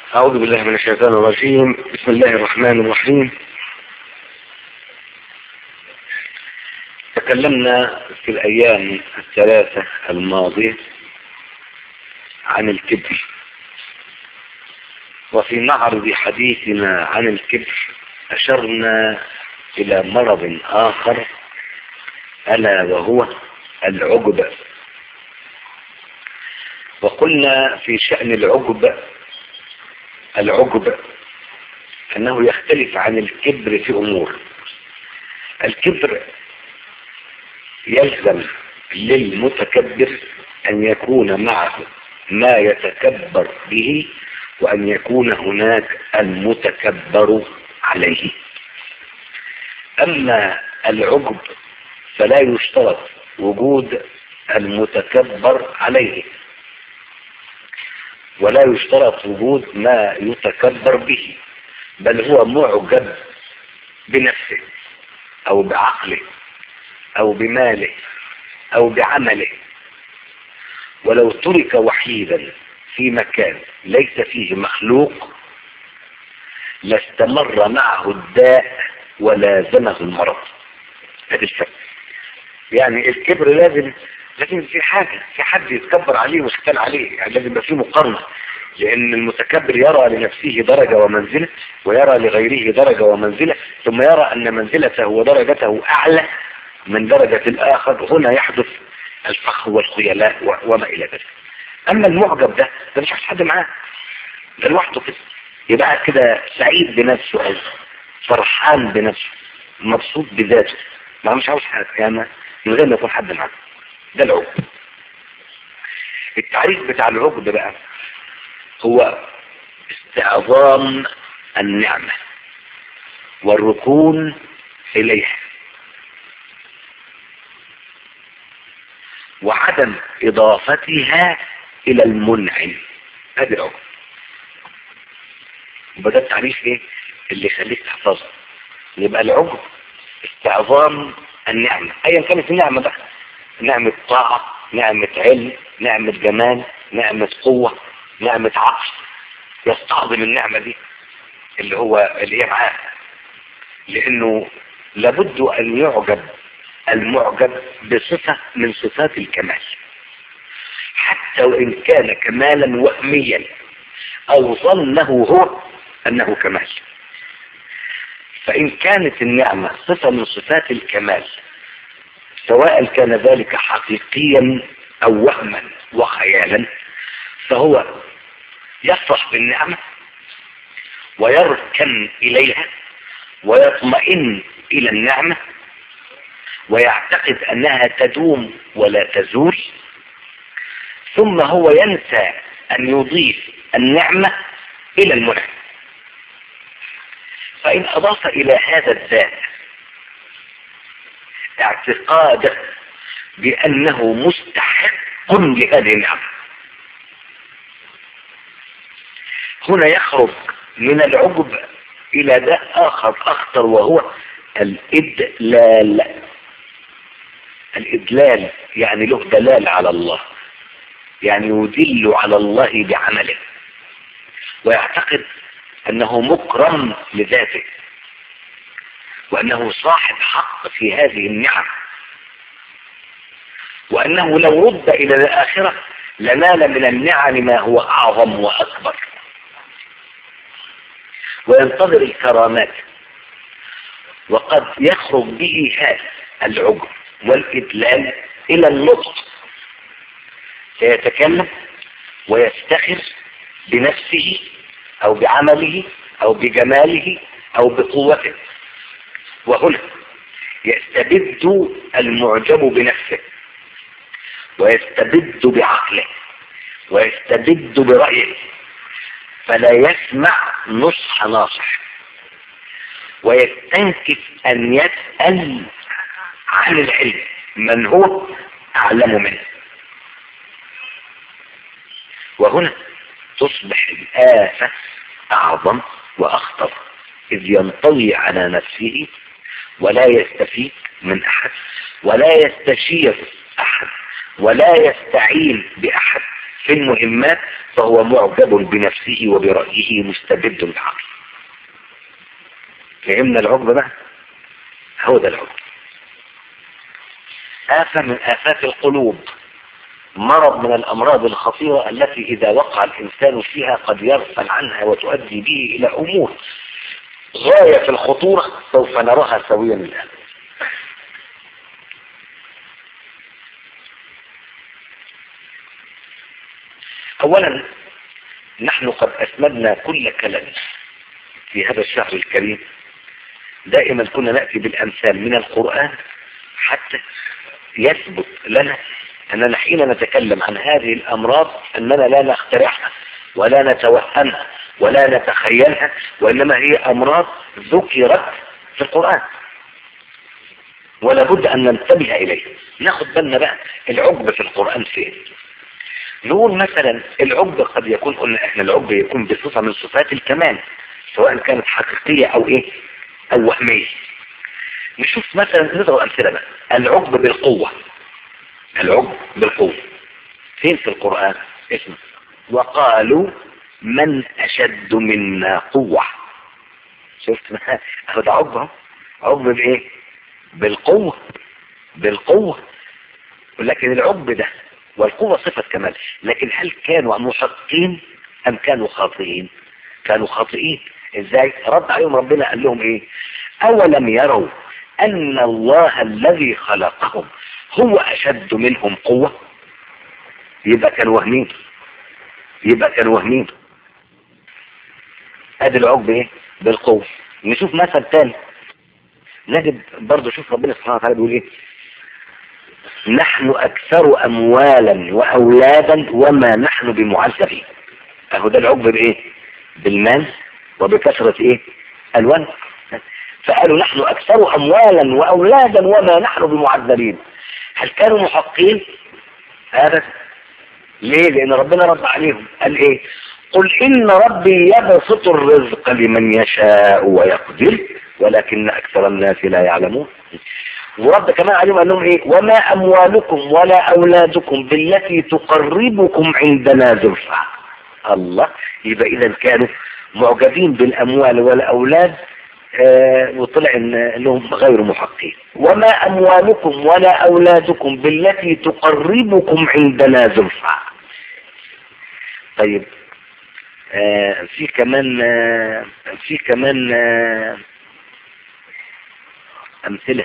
أعوذ بالله من الشيطان الرجيم بسم الله الرحمن الرحيم تكلمنا في الأيام الثلاثة الماضية عن الكبر وفي معرض حديثنا عن الكبر أشرنا إلى مرض آخر ألا وهو العجب وقلنا في شأن العجب العجب أنه يختلف عن الكبر في أمور الكبر يلزم للمتكبر أن يكون معه ما يتكبر به وأن يكون هناك المتكبر عليه أما العجب فلا يشترط وجود المتكبر عليه ولا يشترط وجود ما يتكبر به بل هو معجب بنفسه او بعقله او بماله او بعمله ولو ترك وحيدا في مكان ليس فيه مخلوق لاستمر معه الداء ولازمه المرض هذا الفرق يعني الكبر لازم لازم في حاجة في حد يتكبر عليه ويختال عليه يعني لازم يبقى في مقارنة لأن المتكبر يرى لنفسه درجة ومنزلة ويرى لغيره درجة ومنزلة ثم يرى أن منزلته ودرجته أعلى من درجة الآخر هنا يحدث الفخر والخيلاء وما إلى ذلك أما المعجب ده ده مش عايز حد معاه ده لوحده كده يبقى كده سعيد بنفسه أو فرحان بنفسه مبسوط بذاته ما مش عاوز حاجة يعني من غير ما يكون حد معاه ده العجب التعريف بتاع العجب بقى هو استعظام النعمة والركون إليها وعدم إضافتها إلى المنعم هذا العجب يبقى ده التعريف ايه اللي يخليك تحفظه يبقى العجب استعظام النعمة ايا كانت النعمة بقى نعمة طاعة نعمة علم نعمة جمال نعمة قوة نعمة عقل يستعظم النعمة دي اللي هو اللي هي معاه لانه لابد ان يعجب المعجب بصفة من صفات الكمال حتى وان كان كمالا وهميا او ظنه هو انه كمال فان كانت النعمة صفة من صفات الكمال سواء كان ذلك حقيقيا او وهما وخيالا فهو يفرح بالنعمة ويركن اليها ويطمئن الى النعمة ويعتقد انها تدوم ولا تزول ثم هو ينسى ان يضيف النعمة الى المنعم فان اضاف الى هذا الذات اعتقاده بأنه مستحق لهذه النعمة هنا يخرج من العجب إلى ده آخر أخطر وهو الإدلال الإدلال يعني له دلالة على الله يعني يدل على الله بعمله ويعتقد أنه مكرم لذاته وأنه صاحب حق في هذه النعم وأنه لو رد إلى الآخرة لنال من النعم ما هو أعظم وأكبر وينتظر الكرامات وقد يخرج به هذا العجب والإدلال إلى النطق سيتكلم ويفتخر بنفسه أو بعمله أو بجماله أو بقوته وهنا يستبد المعجب بنفسه ويستبد بعقله ويستبد برأيه فلا يسمع نصح ناصح ويستنكف أن يسأل عن العلم من هو أعلم منه وهنا تصبح الآفة أعظم وأخطر إذ ينطوي على نفسه ولا يستفيد من أحد ولا يستشير أحد ولا يستعين بأحد في المهمات فهو معجب بنفسه وبرأيه مستبد العقل فهمنا العجب ده هو ده العجب آفة من آفات القلوب مرض من الأمراض الخطيرة التي إذا وقع الإنسان فيها قد يغفل عنها وتؤدي به إلى أمور غاية في الخطورة سوف نراها سويا الآن أولا نحن قد أسمدنا كل كلام في هذا الشهر الكريم دائما كنا نأتي بالأمثال من القرآن حتى يثبت لنا أننا حين نتكلم عن هذه الأمراض أننا لا نخترعها ولا نتوهمها ولا نتخيلها وإنما هي أمراض ذكرت في القرآن ولا بد أن ننتبه إليها ناخد بالنا بقى العجب في القرآن فين نقول مثلا العجب قد يكون قلنا احنا العجب يكون بصفة من صفات الكمال سواء كانت حقيقية او ايه او وهمية نشوف مثلا نضرب امثلة بقى العجب بالقوة العجب بالقوة فين في القرآن اسمه وقالوا من اشد منا قوة شفت بقى اهو ده عجب اهو عجب بايه بالقوة بالقوة لكن العجب ده والقوة صفة كمال لكن هل كانوا محقين ام كانوا خاطئين كانوا خاطئين ازاي رد عليهم ربنا قال لهم ايه اولم يروا ان الله الذي خلقهم هو اشد منهم قوة يبقى كانوا وهمين يبقى كانوا وهمين ادي العقب ايه بالقوة نشوف مثل تاني نجد برضه شوف ربنا سبحانه وتعالى بيقول ايه نحن اكثر اموالا واولادا وما نحن بمعذبين اهو ده العقب بايه بالمال وبكثرة ايه الوان فقالوا نحن اكثر اموالا واولادا وما نحن بمعذبين هل كانوا محقين ابدا ليه لان ربنا رد عليهم قال ايه قل ان ربي يبسط الرزق لمن يشاء ويقدر ولكن اكثر الناس لا يعلمون ورد كمان عليهم قال لهم ايه وما اموالكم ولا اولادكم بالتي تقربكم عندنا زلفى الله يبقى اذا كانوا معجبين بالاموال والاولاد آه وطلع إن انهم غير محقين وما اموالكم ولا اولادكم بالتي تقربكم عندنا زلفى طيب آه في كمان آه في كمان آه امثله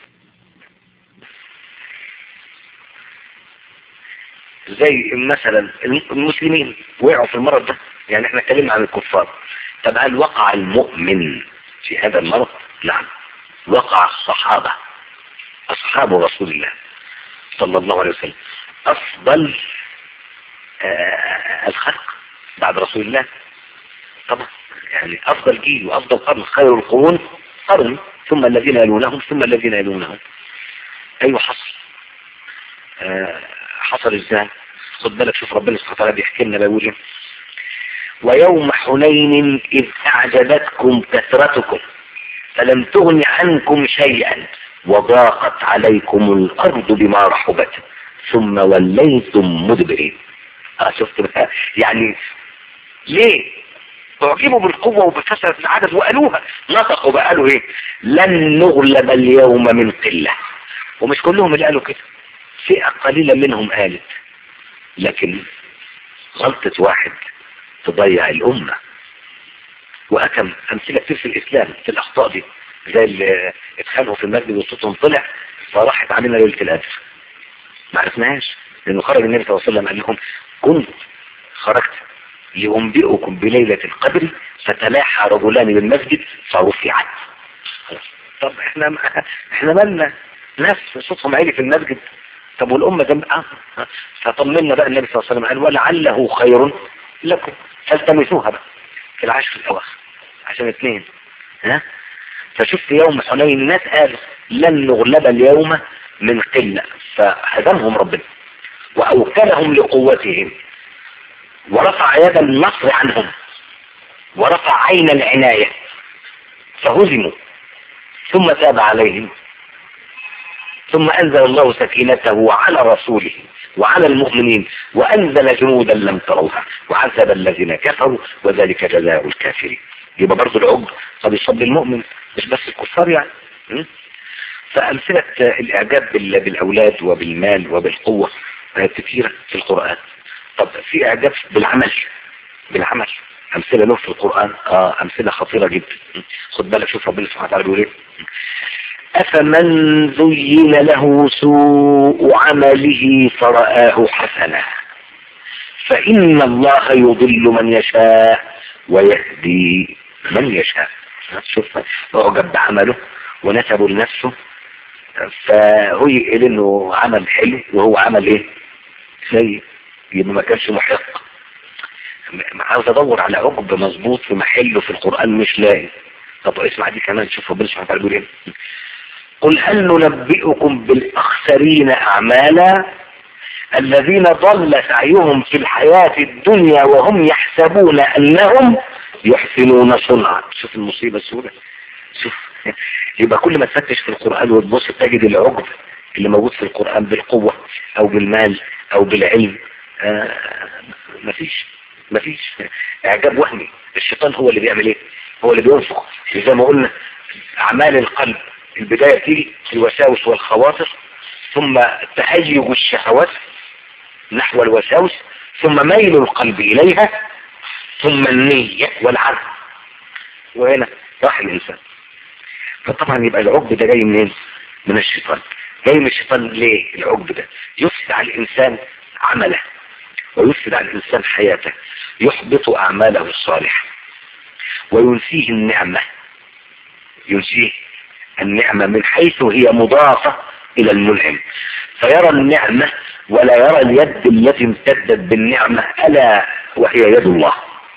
زي مثلا المسلمين وقعوا في المرض ده يعني احنا اتكلمنا عن الكفار طب هل وقع المؤمن في هذا المرض نعم وقع الصحابة أصحاب رسول الله صلى الله عليه وسلم أفضل آه الخلق بعد رسول الله طبعا يعني أفضل جيل وأفضل قرن خير القرون قرن ثم الذين يلونهم ثم الذين يلونهم أيوة حصل آه حصل ازاي خد بالك شوف ربنا سبحانه وتعالى بيحكي لنا بيقول ويوم حنين إذ أعجبتكم كثرتكم فلم تغن عنكم شيئا وضاقت عليكم الأرض بما رحبت ثم وليتم مدبرين اه شفت بقى يعني ليه تعجبوا بالقوة وبكثرة العدد وقالوها نطقوا بقى قالوا ايه لن نغلب اليوم من قلة ومش كلهم اللي قالوا كده فئة قليلة منهم قالت لكن غلطة واحد تضيع الأمة وأكم أمثلة كتير في الإسلام في الأخطاء دي زي اللي اتخانقوا في المسجد وصوتهم طلع فراحت علينا ليلة القدر ما عرفناهاش لأنه خرج النبي صلى الله عليه وسلم قال لهم كنت خرجت لأنبئكم بليلة القدر فتلاحى رجلان بالمسجد فرفعت طب احنا احنا مالنا ناس صوتهم عالي في المسجد طب والأمة جنب اه فطمنا بقى النبي صلى الله عليه وسلم قال ولعله خير لكم فالتمسوها بقى في العشر الأواخر عشان اثنين ها فشفت يوم حنين الناس قالوا لن نغلب اليوم من قلة فهزمهم ربنا وأوكلهم لقوتهم ورفع يد النصر عنهم ورفع عين العناية فهزموا ثم تاب عليهم ثم أنزل الله سكينته على رسوله وعلى المؤمنين وأنزل جنودا لم تروها وعذب الذين كفروا وذلك جزاء الكافرين يبقى برضه العجب قد يصاب المؤمن مش بس الكفار يعني م? فأمثلة الإعجاب بال- بالأولاد وبالمال وبالقوة كثيرة في القرآن طب في إعجاب بالعمل بالعمل أمثلة له في القرآن آه أمثلة خطيرة جدا خد بالك شوف ربنا سبحانه وتعالى بيقول إيه أفمن زين له سوء عمله فرآه حسنا فإن الله يضل من يشاء ويهدي من يشاء شوف أعجب بعمله ونسبه لنفسه فهو يقول انه عمل حلو وهو عمل ايه سيء يبقى ما كانش محق م- عاوز ادور على عقب مظبوط في محله في القرآن مش لاقي طب اسمع دي كمان شوف ربنا سبحانه وتعالى بيقول ايه قل هل ننبئكم بالاخسرين اعمالا الذين ضل سعيهم في الحياة الدنيا وهم يحسبون انهم يحسنون صنعا شوف المصيبة السوداء شوف يبقى كل ما تفتش في القرآن وتبص تجد العجب اللي موجود في القرآن بالقوة او بالمال او بالعلم آه مفيش مفيش اعجاب وهمي الشيطان هو اللي بيعمل ايه هو اللي بينفق زي ما قلنا اعمال القلب البداية تيجي الوساوس والخواطر ثم تهيج الشهوات نحو الوساوس ثم ميل القلب اليها ثم النية والعزم وهنا راح الانسان فطبعا يبقى العجب ده جاي منين من الشيطان جاي من الشيطان ليه العجب ده يفسد على الانسان عمله ويفسد على الانسان حياته يحبط اعماله الصالحة وينسيه النعمة ينسيه النعمة من حيث هي مضافة الى المنعم فيرى النعمة ولا يرى اليد التي امتدت بالنعمة الا وهي يد الله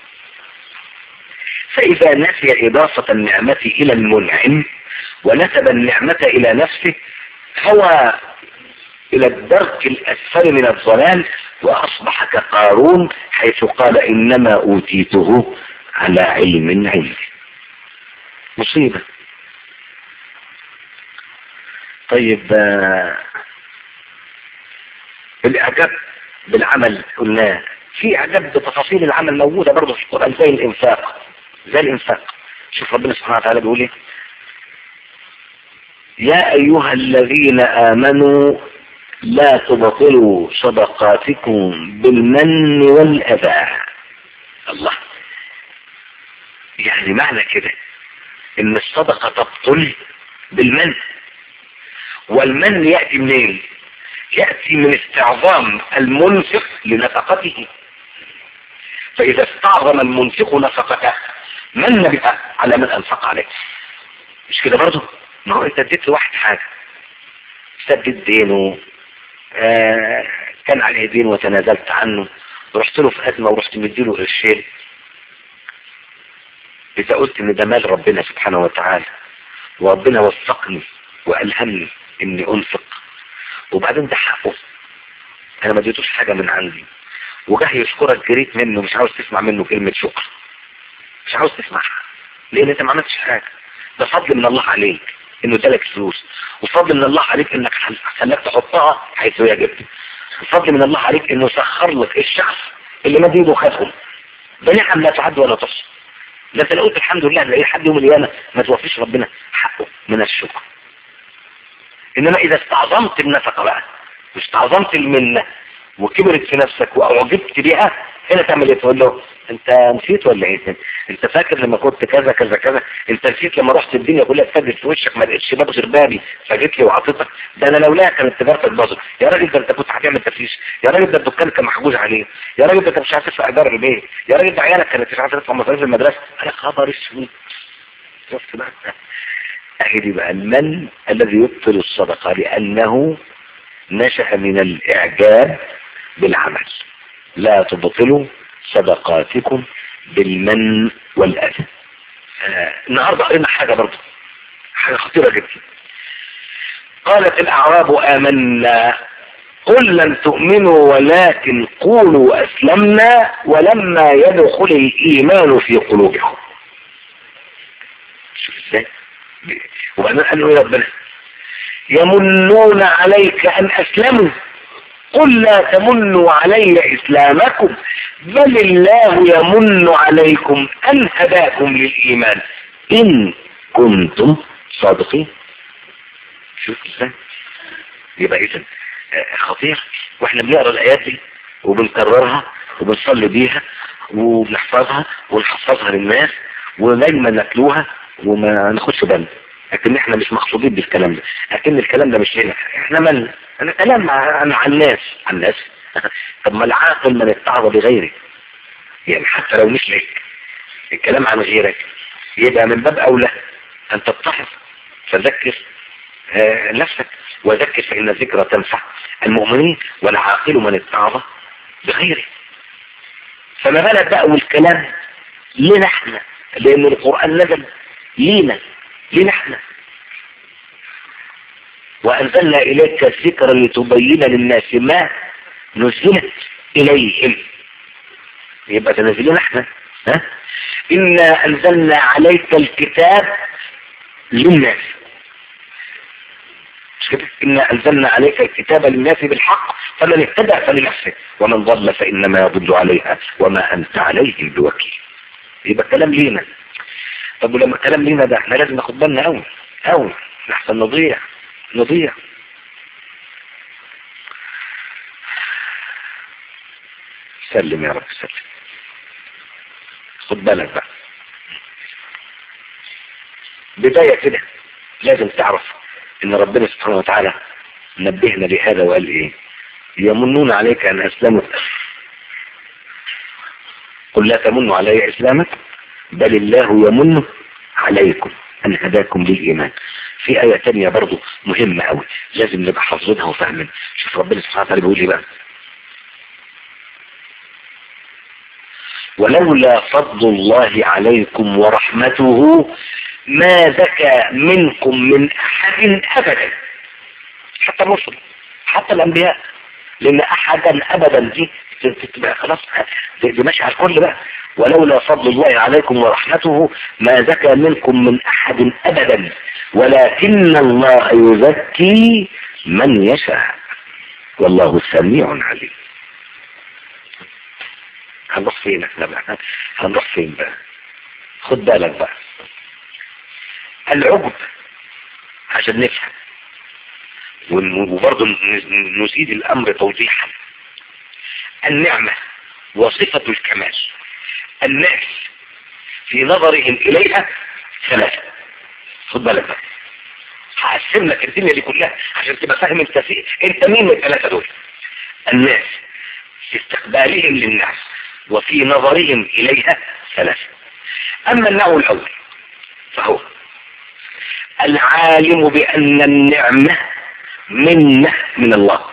فإذا نسي إضافة النعمة إلى المنعم ونسب النعمة إلى نفسه هوى إلى الدرك الأسفل من الضلال وأصبح كقارون حيث قال إنما أوتيته على علم عندي مصيبة طيب آه، الإعجاب بالعمل قلناه في إعجاب بتفاصيل العمل موجودة برضه في القرآن زي الإنفاق زي الإنفاق شوف ربنا سبحانه وتعالى بيقول ايه يا أيها الذين آمنوا لا تبطلوا صدقاتكم بالمن والأذى الله يعني معنى كده ان الصدقة تبطل بالمن والمن يأتي منين يأتي من استعظام المنفق لنفقته فإذا استعظم المنفق نفقته من بها على من أنفق عليه مش كده برضه ما هو انت اديت لواحد حاجة سدد دينه آه كان عليه دين وتنازلت عنه ورحت له في أزمة ورحت مديله قرشين إذا قلت إن ده مال ربنا سبحانه وتعالى وربنا وفقني وألهمني إني أنفق وبعدين ده حقه أنا ما اديتوش حاجة من عندي وجه يشكرك جريت منه مش عاوز تسمع منه كلمة شكر مش عاوز تسمعها لان انت ما عملتش حاجة ده فضل من الله عليك انه ادالك فلوس وفضل من الله عليك انك خلاك تحطها حيث يجب وفضل من الله عليك انه سخر لك الشخص اللي ما ايده خدهم ده نعم لا تعد ولا تحصى ده انت لو قلت الحمد لله لاقي حد يوم القيامه ما توفيش ربنا حقه من الشكر انما اذا استعظمت النفقه بقى واستعظمت المنه وكبرت في نفسك واعجبت بها هنا تعمل ايه تقول له انت نسيت ولا ايه انت فاكر لما كنت كذا كذا كذا انت نسيت لما رحت الدنيا كلها اتفجت في وشك ما لقيتش باب غير بابي فجيت لي وعطيتك ده انا لولاها كانت تجارتك باظت يا راجل ده انت كنت هتعمل تفتيش يا راجل ده الدكان كان محجوز عليه يا راجل ده انت مش عارف تدفع ايجار البيت يا راجل ده عيالك كانت مش عارف تدفع مصاريف المدرسه انا خبر اسود شفت بقى اهي دي بقى المن الذي يبطل الصدقه لانه نشأ من الاعجاب بالعمل لا تبطلوا صدقاتكم بالمن والأذى آه النهاردة قرينا حاجة برضه حاجة خطيرة جدا قالت الأعراب آمنا قل لن تؤمنوا ولكن قولوا أسلمنا ولما يدخل الإيمان في قلوبكم شوف ازاي وبعدين قال له يا ربنا يمنون عليك أن أسلموا قل لا تمنوا علي إسلامكم بل الله يمن عليكم أن هداكم للإيمان إن كنتم صادقين شوف ازاي يبقى إذن خطير واحنا بنقرا الآيات دي وبنكررها وبنصلي بيها وبنحفظها ونحفظها للناس ودايما نتلوها وما ناخدش بالنا لكن احنا مش مقصودين بالكلام ده لكن الكلام ده مش هنا احنا من انا كلام عن عن الناس عن الناس طب ما العاقل من اتعظ بغيره يعني حتى لو مش لك الكلام عن غيرك يبقى من باب اولى ان تتحظ فذكر آه نفسك وذكر فان الذكرى تنفع المؤمنين والعاقل من اتعظ بغيره فما بالك بقى والكلام لنا احنا لان القرآن نزل لينا لينا احنا وانزلنا اليك الذكر لتبين للناس ما نزلت اليهم يبقى تنزلنا احنا ها انا انزلنا عليك الكتاب للناس مش كده إنا أنزلنا عليك الكتاب للناس بالحق فمن اهتدى فلنفسه ومن ضل فإنما يضل عليها وما أنت عليهم بوكيل يبقى الكلام لينا طب ولما الكلام لينا ده احنا لازم ناخد بالنا قوي قوي لحسن نضيع نضيع سلم يا رب سلم خد بالك بقى بداية كده لازم تعرف ان ربنا سبحانه وتعالى نبهنا لهذا وقال ايه يمنون عليك ان اسلموا قل لا تمنوا علي اسلامك بل الله يمن عليكم ان هداكم للايمان في آية تانية برضو مهمة قوي لازم نبقى حافظينها وفاهمين شوف ربنا سبحانه وتعالى بيقول ايه بقى ولولا فضل الله عليكم ورحمته ما زكى منكم من احد ابدا حتى الرسل حتى الانبياء لان احدا ابدا دي تبقى خلاص دي ماشي على الكل بقى ولولا فضل الله عليكم ورحمته ما زكى منكم من احد ابدا ولكن الله يزكي من يشاء والله سميع عليم هنروح فين احنا بقى هنروح فين بقى خد بالك بقى العجب عشان نفهم وبرضه نزيد الامر توضيحا النعمة وصفة الكمال الناس في نظرهم اليها ثلاثة خد بالك بقى هقسم لك الدنيا دي كلها عشان تبقى فاهم انت في انت مين من الثلاثة دول الناس في استقبالهم للناس وفي نظرهم اليها ثلاثة اما النوع الاول فهو العالم بأن النعمة منة من الله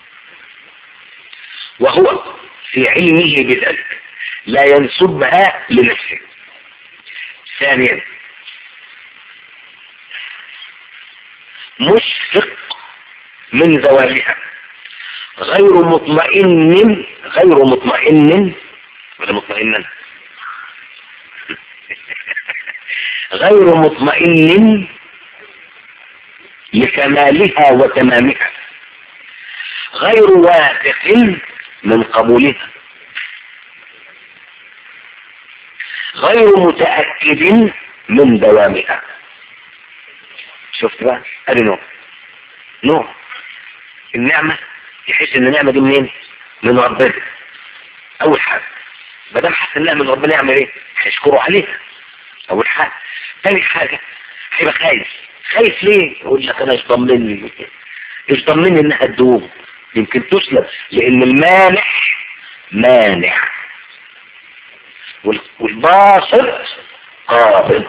وهو في علمه بذلك لا ينسبها لنفسه ثانيا مشفق من زوالها غير مطمئن غير مطمئن ولا مطمئنا غير مطمئن لكمالها وتمامها غير واثق من قبولها غير متأكد من دوامها شفت بقى ادي نوع نوع النعمة يحس ان النعمة دي منين من ربنا اول حاجة ما دام حس انها من ربنا يعمل ايه هيشكره عليها اول حاجة تاني حاجة هيبقى خايف خايف ليه يقول لك انا اشطمني اشطمني انها تدوم يمكن تسلب لان المانح مانع والباسط قابض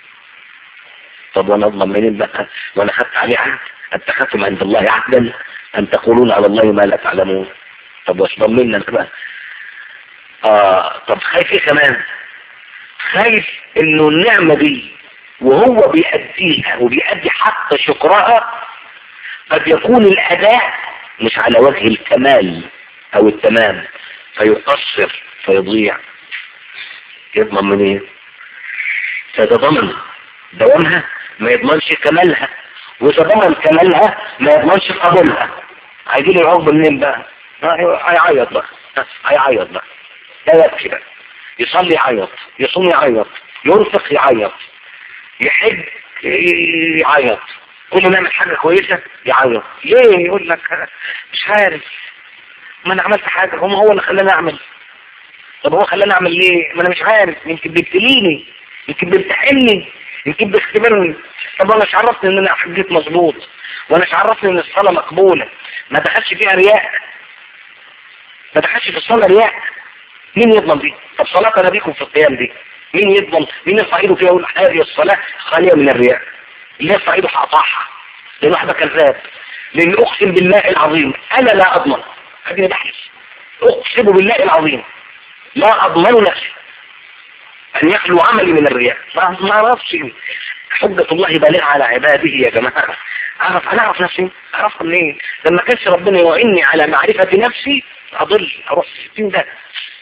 طب وانا اضمن منين بقى وانا خدت عليه عهد اتخذتم عند الله عهدا ان تقولون على الله ما لا تعلمون طب واصطمنا انت بقى اه طب خايف ايه كمان خايف انه النعمة دي وهو بيأديها وبيأدي حق شكرها قد يكون الأداء مش على وجه الكمال أو التمام فيقصر فيضيع يضمن من ايه فإذا ضمن دوامها ما يضمنش كمالها وإذا ضمن كمالها ما يضمنش قبولها عايزين العقبة منين بقى هيعيط بقى هيعيط بقى لا يبكي بقى يصلي يعيط يصوم يعيط ينفق يعيط يحب يعيط كل ما نعمل حاجة كويسة يعيط ليه يقول لك مش عارف ما انا عملت حاجة هم هو اللي خلاني اعمل طب هو خلاني اعمل ليه ما انا مش عارف يمكن بيبتليني يمكن بيمتحني يمكن بيختبرني طب انا مش عرفني ان انا حجيت مظبوط وانا مش عرفني ان الصلاة مقبولة ما دخلش فيها رياء ما دخلش في الصلاة رياء مين يضمن دي طب صلاة نبيكم في القيام دي مين يضمن مين يرفع ايده فيها يقول هذه الصلاة خالية من الرياء اللي يرفع ايده هقطعها لان واحد كذاب لان اقسم بالله العظيم انا لا اضمن اديني بحث اقسم بالله العظيم لا اضمن نفسي ان يخلو عملي من الرياء ما اعرفش حجة الله بالغة على عباده يا جماعة اعرف انا اعرف نفسي اعرفها منين لما كانش ربنا يوعني على معرفة نفسي اضل اروح في 60 ده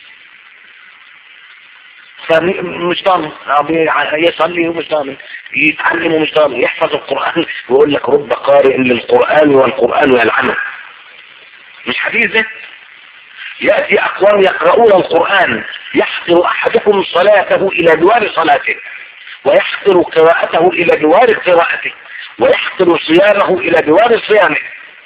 فمش ضامن يصلي ومش ضامن يتعلم ومش ضامن يحفظ القرآن ويقول لك رب قارئ للقرآن والقرآن يلعنه مش حديث ده يأتي أقوام يقرؤون القرآن يحقر أحدكم صلاته إلى جوار صلاته ويحقر قراءته إلى جوار قراءته ويحقر صيامه إلى جوار صيامه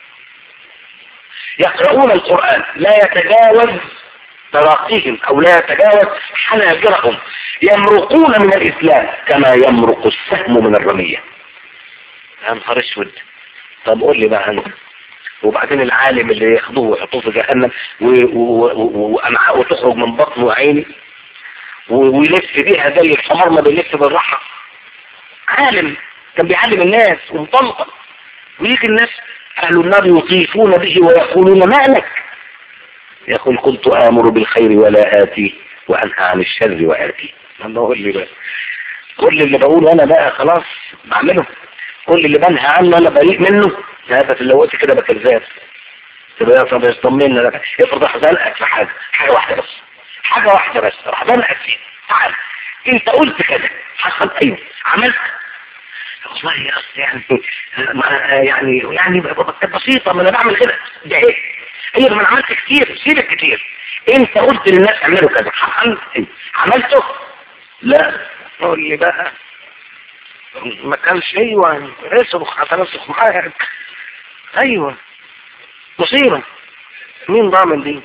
يقرؤون القرآن لا يتجاوز تراقيهم او لا يتجاوز حناجرهم يمرقون من الاسلام كما يمرق السهم من الرمية يا نهار اسود طب قول لي بقى انت وبعدين العالم اللي ياخدوه ويحطوه في جهنم وامعاءه تخرج من بطنه وعيني ويلف بيها زي الحمار ما بيلف بالراحه عالم كان بيعلم الناس ومطلقه ويجي الناس اهل النار يطيفون به ويقولون ما لك يقول كنت آمر بالخير ولا آتي وأنهى عن الشر وآتي أنا بقول لي بقى كل اللي بقوله أنا بقى خلاص بعمله كل اللي بنهى عنه أنا بريء منه هذا اللي قلت كده بكذاب تبقى طب يطمنا لك افرض راح زنقك في حاجة حاجة واحدة بس حاجة واحدة بس راح زنقك فيها تعال انت قلت كده حصل ايوه عملت والله يا اصل يعني يعني يعني بسيطة ما انا بعمل كده ده ايه هي ما انا عملت كتير سيبك كتير انت قلت للناس اعملوا كذا عملته لا قول لي بقى ما كانش ايوه اصرخ هتنسخ معاك ايوه مصيبة مين ضامن دي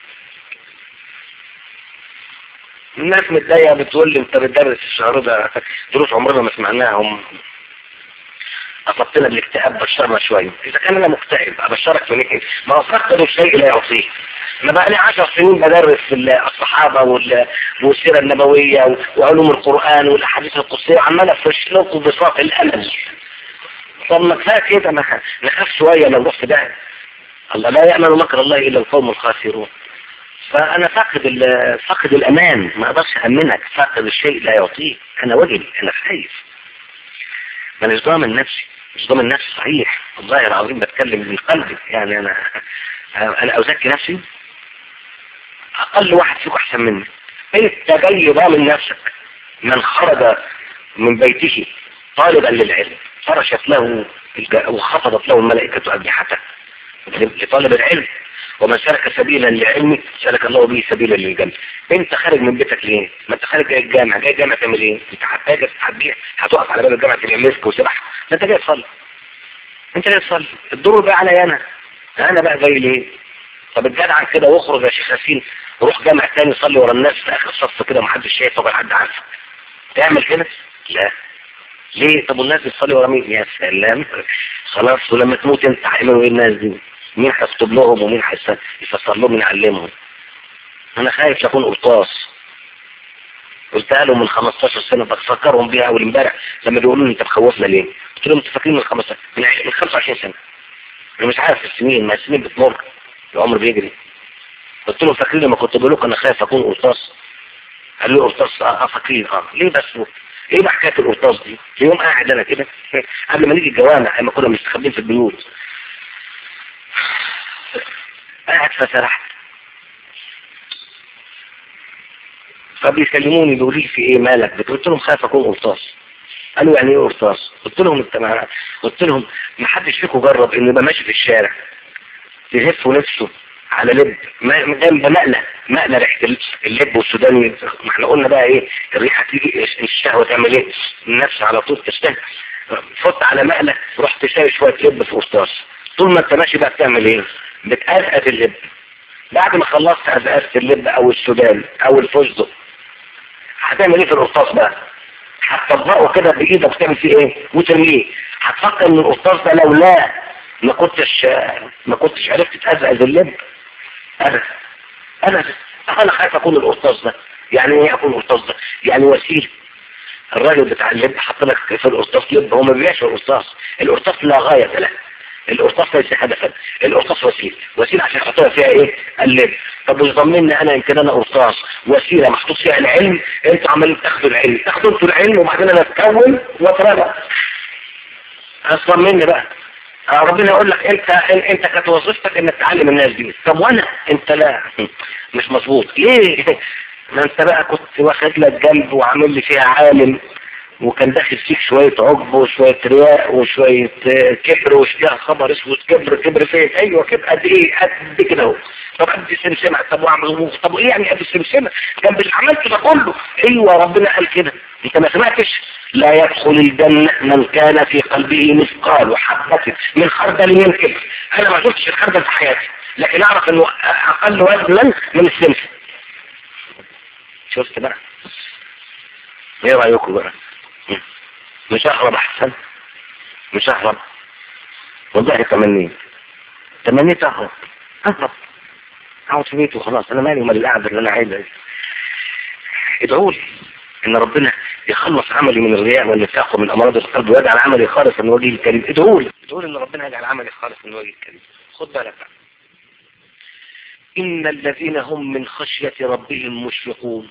الناس متضايقه بتقول لي انت بتدرس الشهر ده دروس عمرنا ما سمعناهم أصبتنا بالاكتئاب بشرنا شوية إذا كان أنا مكتئب أبشرك في نكت ما هو فقد الشيء لا يعطيه أنا بقى لي عشر سنين بدرس في الصحابة والسيرة النبوية وعلوم القرآن والأحاديث القدسية وعمال أفرش لكم بساط الأمل طب ما كفايه كده نخاف شوية لو رحت ده الله لا يأمن مكر الله إلا القوم الخاسرون فأنا فاقد فاقد الأمان ما أقدرش أمنك فاقد الشيء لا يعطيه أنا وجل أنا خايف ما مش ضامن نفسي مش ضامن نفسي صحيح والله العظيم بتكلم من قلبي يعني انا انا ازكي نفسي اقل واحد فيكم احسن مني انت جاي ضامن نفسك من خرج من بيته طالبا للعلم فرشت له وخفضت له الملائكة أجنحته لطالب العلم ومن سلك سبيلا لعلمه سلك الله به سبيلا للجنة انت خارج من بيتك ليه ما انت خارج جاي الجامع جاي الجامع تعمل ايه انت هتتاجر هتبيع هتقف على باب الجامع تبيع مسك وسبح ما انت جاي تصلي انت جاي تصلي الدور بقى عليا انا انا بقى جاي ليه طب الجدع كده واخرج يا شيخ ياسين وروح جامع تاني صلي ورا الناس في اخر صف كده محدش شايفك ولا حد عارفك تعمل كده لا ليه طب والناس بتصلي ورا مين يا سلام خلاص ولما تموت انت هيعملوا ايه الناس دي مين هيخطب لهم ومين هيفسر لهم يعلمهم انا خايف اكون قرطاس قلتها لهم من 15 سنة بفكرهم بيها اول امبارح لما بيقولوا لي انت بخوفنا ليه قلت لهم انت فاكرين من 15 من 25 سنة انا مش عارف السنين ما السنين بتمر العمر بيجري قلت لهم فاكرين لما كنت بقول لكم انا خايف اكون قرطاس قال لي قرطاس اه فاكرين اه ليه بس ايه بقى حكايه القرطاس دي في يوم قاعد انا كده قبل ما نيجي الجوامع لما كنا مستخبين في البيوت قاعد فسرحت فبيكلموني بيقولوا لي في ايه مالك قلت لهم خايف اكون قرطاس قالوا يعني ايه قرطاس قلت لهم انت ما قلت لهم ما حدش فيكم جرب انه يبقى ماشي في الشارع يهف نفسه على لب ما- جنب مقلة مقلة ريحة اللب والسوداني ما احنا قلنا بقى ايه الريحة تيجي الشهوة تعمل ايه النفس على طول تشتهي فوت على مقلة رحت شاي شوية لب في قسطاس طول ما انت ماشي بقى بتعمل ايه بتقلقت اللب بعد ما خلصت قلقت اللب او السودان او الفستق هتعمل ايه في القسطاس بقى هتطبقه كده بايدك تعمل فيه ايه وترميه هتفكر ان القسطاس ده لولا ما كنتش ما كنتش عرفت تأزأز اللب انا انا انا خايف اكون القسطاس ده يعني ايه اكون القسطاس ده يعني وسيله الراجل بتاع اللب حط لك في القسطاس لب هو ما بيبيعش القسطاس القسطاس لا غايه له القرطاس ليس هدفا القرطاس وسيله وسيله عشان يحطوها فيها ايه اللب طب مش ضمني انا يمكن انا قرطاس وسيله محطوط فيها العلم انتوا عمالين تاخدوا العلم تاخدوا انتوا العلم وبعدين انا اتكون واترمى اصلا مني بقى آه ربنا يقول لك انت انت كانت وظيفتك انك تعلم الناس دي طب وانا انت لا مش مظبوط ليه ما انت بقى كنت واخد لك جنب وعامل لي فيها عالم وكان داخل فيك شوية عجب وشوية رياء وشوية آه، كبر وشوية خبر اسود كبر كبر فين ايوه كبر قد ايه قد كده اهو طب قد سمسمة طب واعمل غموض طب ايه يعني قد السمسمة جنب اللي عملته ده كله ايوه ربنا قال كده انت ما سمعتش لا يدخل الجنة من كان في قلبه مثقال حبة من خردل من كبر انا ما شفتش الخردل في حياتي لكن اعرف انه اقل وزنا من السمسم شفت بقى ايه رايكم بقى مش اهرب احسن مش اهرب والله تمنيت تمنيت اهرب اهرب اقعد في بيتي وخلاص انا مالي ومال القعده اللي انا عايزها ادعوا لي ان ربنا يخلص عملي من الرياء والنفاق ومن امراض القلب ويجعل عملي خالص من وجهه الكريم ادعوا لي ادعوا لي ان ربنا يجعل عملي خالص من وجهه الكريم خد بالك بقى ان الذين هم من خشيه ربهم مشفقون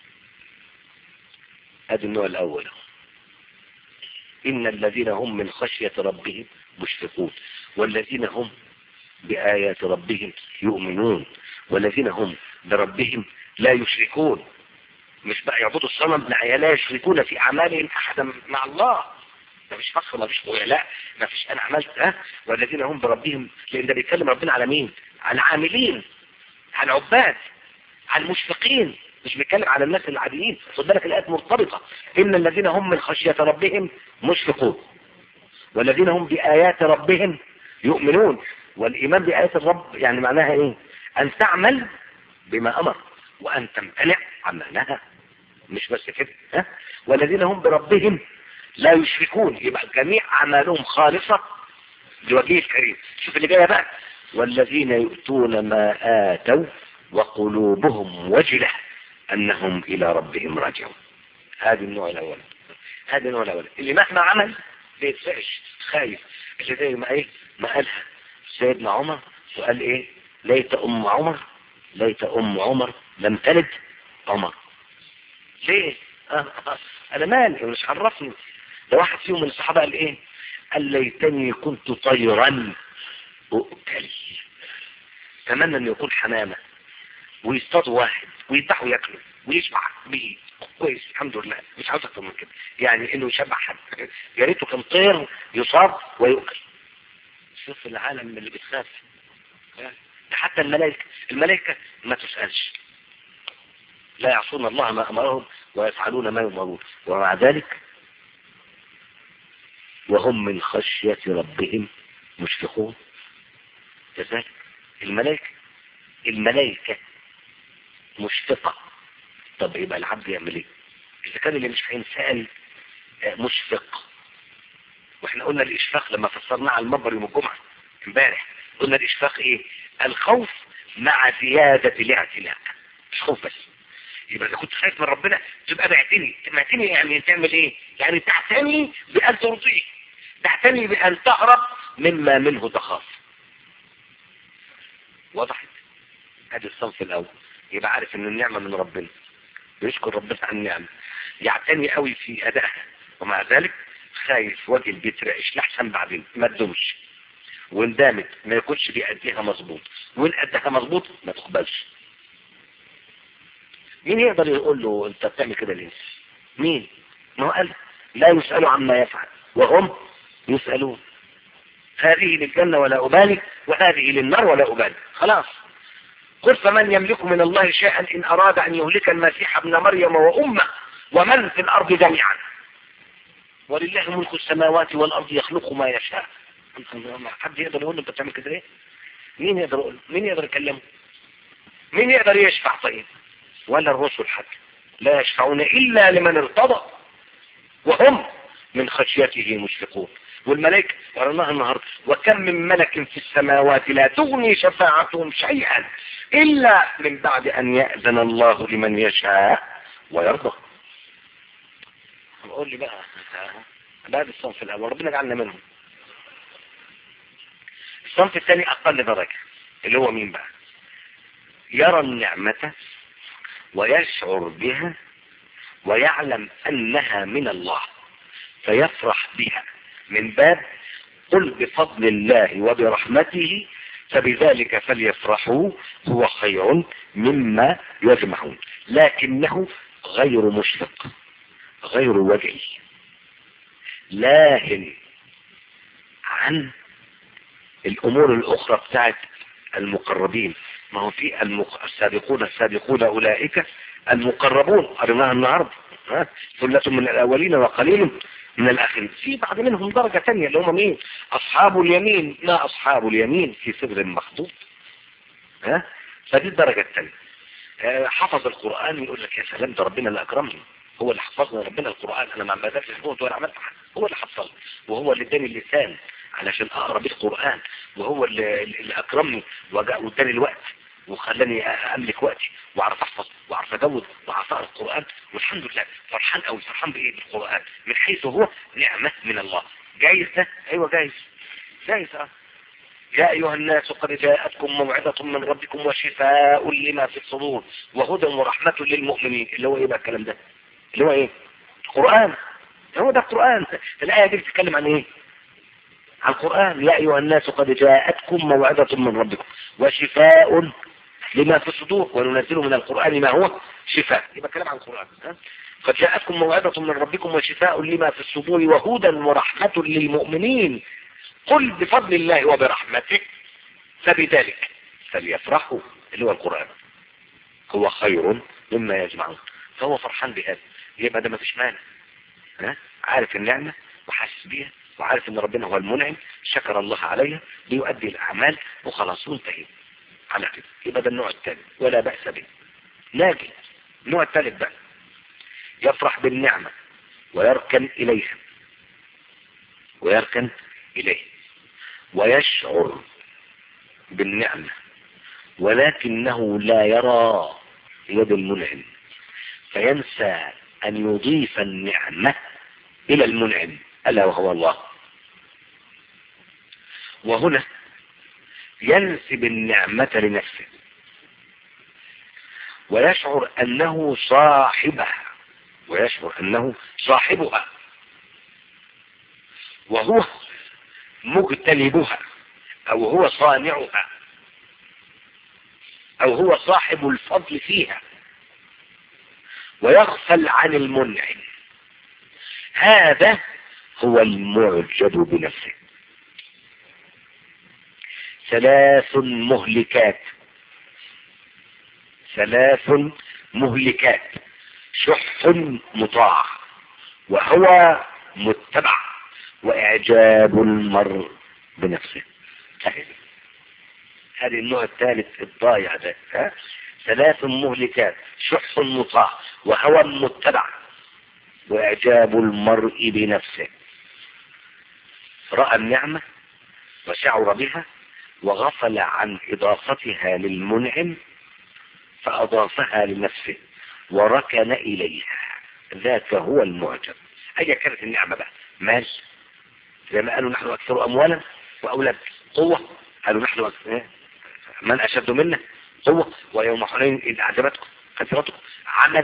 ادي النوع الاول اهو إن الذين هم من خشية ربهم مشفقون والذين هم بآيات ربهم يؤمنون والذين هم بربهم لا يشركون مش بقى يعبدوا الصنم لا لا يشركون في أعمالهم أحدا مع الله ما فيش فخر ما فيش لا ما فيش أنا عملت ها والذين هم بربهم لأن ده بيتكلم ربنا على مين على العاملين على العباد على المشفقين مش بيتكلم على الناس العاديين خد بالك الايات مرتبطه ان الذين هم من خشيه ربهم مشفقون والذين هم بايات ربهم يؤمنون والايمان بايات الرب يعني معناها ايه ان تعمل بما امر وان تمتنع عما نهى مش بس كده ها والذين هم بربهم لا يشركون يبقى جميع اعمالهم خالصه لوجهه الكريم شوف اللي جايه بقى والذين يؤتون ما اتوا وقلوبهم وجله انهم الى ربهم راجعون هذا النوع الاول هذا النوع الاول اللي مهما عمل بيتفقش خايف اللي زي ما ايه ما قالها سيدنا عمر وقال ايه ليت ام عمر ليت ام عمر لم تلد عمر ليه آه آه انا مالي مش عرفني ده واحد فيهم من الصحابه قال ايه قال ليتني كنت طيرا اؤكل اتمنى ان يكون حمامه ويصطادوا واحد ويذبحوا ياكلوا ويشبع به كويس الحمد لله مش عاوز اكتر من كده يعني انه يشبع حد يا ريته كان طير يصاب ويؤكل شوف العالم اللي بتخاف ده حتى الملائكة الملائكة ما تسألش لا يعصون الله ما أمرهم ويفعلون ما يؤمرون ومع ذلك وهم من خشية ربهم مشفقون كذلك الملائكة الملائكة مشفقة طب يبقى العبد يعمل ايه اذا كان اللي مش هينسأل مشفق واحنا قلنا الاشفاق لما فسرناه على المنبر يوم الجمعة امبارح قلنا الاشفاق ايه الخوف مع زيادة الاعتناء مش خوف بس يبقى اذا كنت خايف من ربنا تبقى بعتني بعتني يعني تعمل ايه يعني تعتني بان ترضيه تعتني بان تهرب مما منه تخاف وضحت ادي الصنف الاول يبقى عارف ان النعمة من ربنا يشكر ربنا على النعمة يعتني قوي في ادائها ومع ذلك خايف وجه البيت رقش لحسن بعدين ما تدومش وان دامت ما يكونش بيأديها مظبوط وان اداها مظبوط ما تقبلش مين يقدر يقول له انت بتعمل كده ليه مين ما هو قال لا يسأل عما يفعل وهم يسألون هذه للجنة ولا أبالي وهذه للنار ولا أبالي خلاص قل فمن يملك من الله شيئا إن أراد أن يهلك المسيح ابن مريم وأمه ومن في الأرض جميعا ولله ملك السماوات والأرض يخلق ما يشاء حد يقدر يقول له انت بتعمل كده ايه مين يقدر يقول مين يقدر يكلمه مين يقدر يشفع طيب ولا الرسل حتى لا يشفعون إلا لمن ارتضى وهم من خشيته مشفقون والملائكة قرناها النهاردة وكم من ملك في السماوات لا تغني شفاعتهم شيئا إلا من بعد أن يأذن الله لمن يشاء ويرضى قول لي بقى بعد الصنف الأول ربنا جعلنا منهم الصنف الثاني أقل درجة اللي هو مين بقى يرى النعمة ويشعر بها ويعلم أنها من الله فيفرح بها من باب قل بفضل الله وبرحمته فبذلك فليفرحوا هو خير مما يجمعون لكنه غير مشفق غير وجهي لاهن عن الامور الاخرى بتاعت المقربين ما هو في المق... السابقون السابقون اولئك المقربون قرناها النهارده ثلة من الاولين وقليل من الاخرين في بعض منهم درجة تانية اللي هم مين اصحاب اليمين ما اصحاب اليمين في صدر مخطوط ها فدي الدرجة التانية حفظ القرآن يقول لك يا سلام ده ربنا اللي اكرمني هو اللي حفظنا ربنا القرآن انا ما بدأتش الموت ولا عملت حاجة هو اللي حفظني وهو اللي اداني اللسان علشان اقرا بيه القرآن وهو اللي, اللي اكرمني واداني الوقت وخلاني املك وقتي واعرف احفظ واعرف اجود واعرف اقرا القرآن والحمد لله فرحان قوي فرحان بايه بالقرآن من حيث هو نعمة من الله جايز ده ايوه جايز جايز اه يا أيها الناس قد جاءتكم موعظة من ربكم وشفاء لما في الصدور وهدى ورحمة للمؤمنين اللي هو ايه بقى الكلام ده اللي هو ايه القرآن هو ده القرآن الآية دي بتتكلم عن ايه عن القرآن يا أيها الناس قد جاءتكم موعظة من ربكم وشفاء لما في الصدور وننزل من القرآن ما هو شفاء يبقى كلام عن القرآن ها؟ قد جاءتكم موعظة من ربكم وشفاء لما في الصدور وهدى ورحمة للمؤمنين قل بفضل الله وبرحمته فبذلك فليفرحوا اللي هو القرآن هو خير مما يجمعون فهو فرحان بهذا يبقى ده ما فيش مانع ها عارف النعمة وحاسس بيها وعارف ان ربنا هو المنعم شكر الله عليها ليؤدي الاعمال وخلاص وانتهي على كده يبقى ده النوع الثاني ولا بأس به لكن النوع الثالث بقى يفرح بالنعمة ويركن اليها ويركن اليه ويشعر بالنعمة ولكنه لا يرى يد المنعم فينسى أن يضيف النعمة إلى المنعم ألا وهو الله وهنا ينسب النعمة لنفسه ويشعر أنه صاحبها ويشعر أنه صاحبها وهو مجتلبها أو هو صانعها أو هو صاحب الفضل فيها ويغفل عن المنعم هذا هو المعجب بنفسه ثلاث مهلكات ثلاث مهلكات شح مطاع وهو متبع واعجاب المرء بنفسه هذه النوع الثالث الضايع ده ها؟ ثلاث مهلكات شح مطاع وهوى متبع واعجاب المرء بنفسه رأى النعمة وشعر بها وغفل عن اضافتها للمنعم فاضافها لنفسه وركن اليها ذاك هو المعجب ايا كانت النعمة بقى مال زي ما قالوا نحن اكثر اموالا واولاد قوة قالوا نحن أكثر من اشد منا قوة ويوم حنين اذ اعجبتكم كثرتكم عمل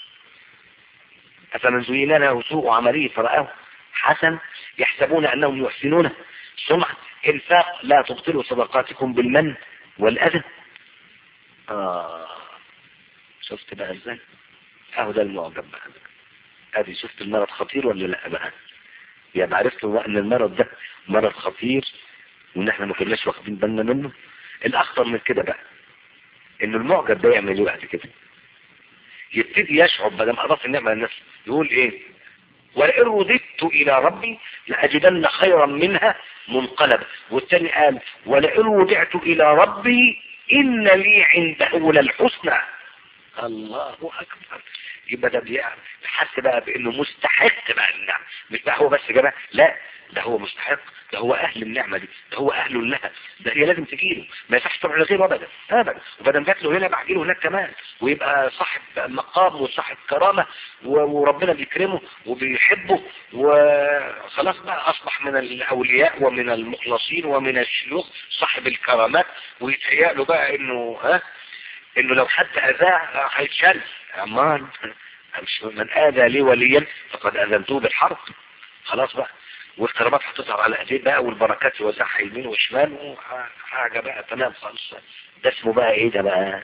افمن زين له سوء عمله فرآه حسن يحسبون انهم يحسنون صنعا انفاق لا تبطلوا صدقاتكم بالمن والاذى آه شفت بقى ازاي اهو ده المعجب بقى ادي شفت المرض خطير ولا لا بقى يعني عرفت ان المرض ده مرض خطير وان احنا ما كناش واخدين بالنا منه الاخطر من كده بقى انه المعجب ده يعمل ايه بعد كده يبتدي يشعر بدل ما اضاف النعمة للنفس يقول ايه ولئن رددت الى ربي لاجدن خيرا منها منقلبا والتاني قال ولئن رجعت الى ربي ان لي عنده للحسنى الله اكبر يبقى ده بيعرف حس بقى بانه مستحق بقى النعمة مش بقى هو بس جابها لا ده هو مستحق ده هو اهل النعمة دي ده هو اهل لها ده هي لازم تجيله ما يصحش تروح لغيره ابدا ابدا وبدل جات له هنا بقى له هناك كمان ويبقى صاحب مقام وصاحب كرامة وربنا بيكرمه وبيحبه وخلاص بقى اصبح من الاولياء ومن المخلصين ومن الشيوخ صاحب الكرامات ويتهيأ له بقى انه ها انه لو حد اذاه هيتشل امان مش من اذى لي وليا فقد اذنته بالحرب خلاص بقى والكرامات هتظهر على ايديه بقى والبركات يوزعها يمين وشمال وحاجه بقى تمام خالص ده اسمه بقى ايه ده بقى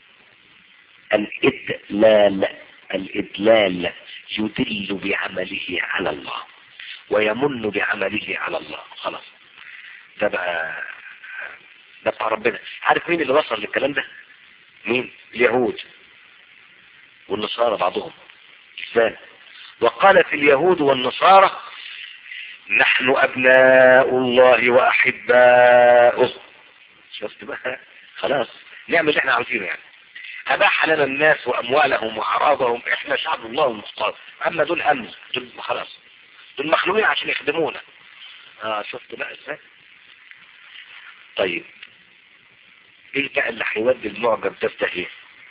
الادلال الادلال يدل بعمله على الله ويمن بعمله على الله خلاص ده بقى ده بتاع ربنا عارف مين اللي وصل للكلام ده مين اليهود والنصارى بعضهم ازاي وقالت اليهود والنصارى نحن ابناء الله واحباؤه شفت بقى خلاص نعمل اللي احنا عاوزينه يعني اباح لنا الناس واموالهم واعراضهم احنا شعب الله المختار اما دول امن دول خلاص دول مخلوقين عشان يخدمونا اه شفت بقى ازاي طيب ايه بقى اللي هيودي المعجب ده في ايه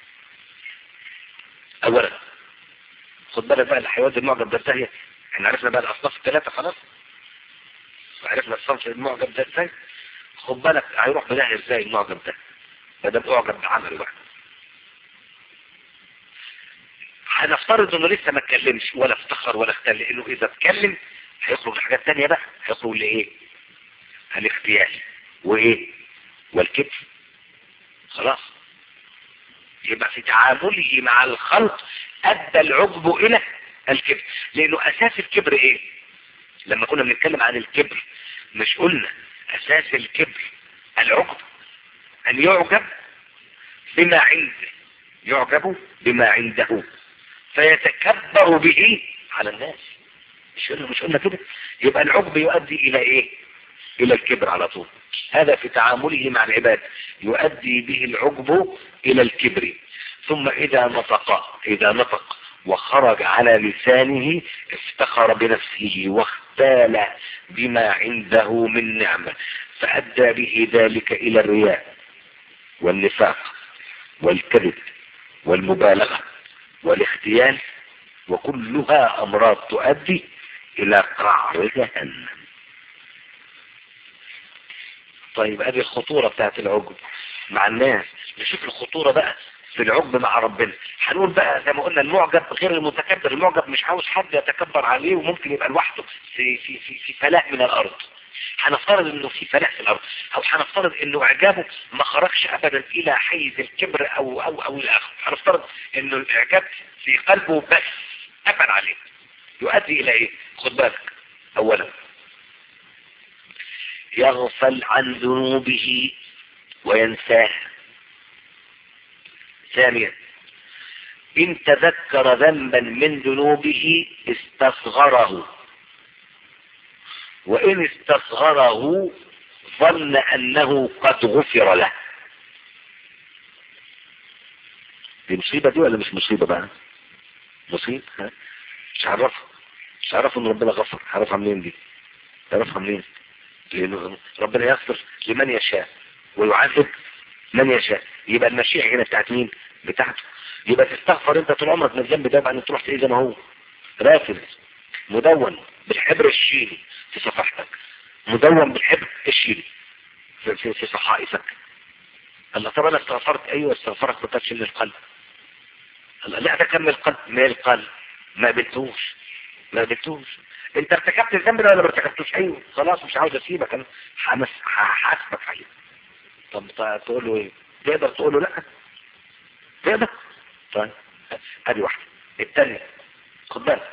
اولا خد بالك بقى اللي هيودي المعجب ده في احنا عرفنا بقى الاصناف الثلاثه خلاص وعرفنا الصنف المعجب ده ازاي خد بالك هيروح بداهي ازاي المعجب ده ما دام اعجب بعمله بقى هنفترض انه لسه ما اتكلمش ولا افتخر ولا اختل لانه اذا اتكلم هيخرج لحاجات تانية بقى هيخرج لايه الاختيال وايه والكبر خلاص يبقى في تعامله مع الخلق ادى العجب الى الكبر لانه اساس الكبر ايه لما كنا بنتكلم عن الكبر مش قلنا اساس الكبر العجب ان يعجب بما عنده يعجب بما عنده فيتكبر به على الناس مش قلنا مش قلنا كده يبقى العجب يؤدي الى ايه الى الكبر على طول هذا في تعامله مع العباد يؤدي به العجب الى الكبر ثم اذا نطق اذا نطق وخرج على لسانه افتخر بنفسه واختال بما عنده من نعمة فأدى به ذلك إلى الرياء والنفاق والكذب والمبالغة والاختيال وكلها أمراض تؤدي إلى قعر جهنم طيب هذه الخطورة بتاعت العجب مع الناس نشوف الخطورة بقى في العجب مع ربنا هنقول بقى زي ما قلنا المعجب غير المتكبر المعجب مش عاوز حد يتكبر عليه وممكن يبقى لوحده في في في في فلاح من الارض هنفترض انه في فلاح في الارض او هنفترض انه اعجابه ما خرجش ابدا الى حيز الكبر او او او الاخر هنفترض انه الاعجاب في قلبه بس قفل عليه يؤدي الى ايه خد بالك اولا يغفل عن ذنوبه وينساها ثانيا إن تذكر ذنبا من ذنوبه استصغره وإن استصغره ظن أنه قد غفر له دي مصيبة دي ولا مش مصيبة بقى مصيبة ها؟ مش عرفها مش عرفها ان ربنا غفر عرفها منين دي عرفها منين لانه ربنا يغفر لمن يشاء ويعذب من يشاء يبقى المشيئة هنا بتاعت مين بتاعته يبقى تستغفر انت طول عمرك من الذنب ده بعدين تروح تلاقيه زي ما هو رافض مدون بالحبر الشيلي في صفحتك مدون بالحبر الشيلي في, في, في صحائفك الله طب انا استغفرت ايوه استغفرك ما كانش من القلب الله لا ده كان من القلب من القلب ما قبلتوش ما قبلتوش انت ارتكبت الذنب ده ولا ما ارتكبتوش ايوه خلاص مش عاوز اسيبك انا هحاسبك عليه طب تقول له ايه تقدر تقول له لا تقدر طيب ادي واحده الثانيه خد بالك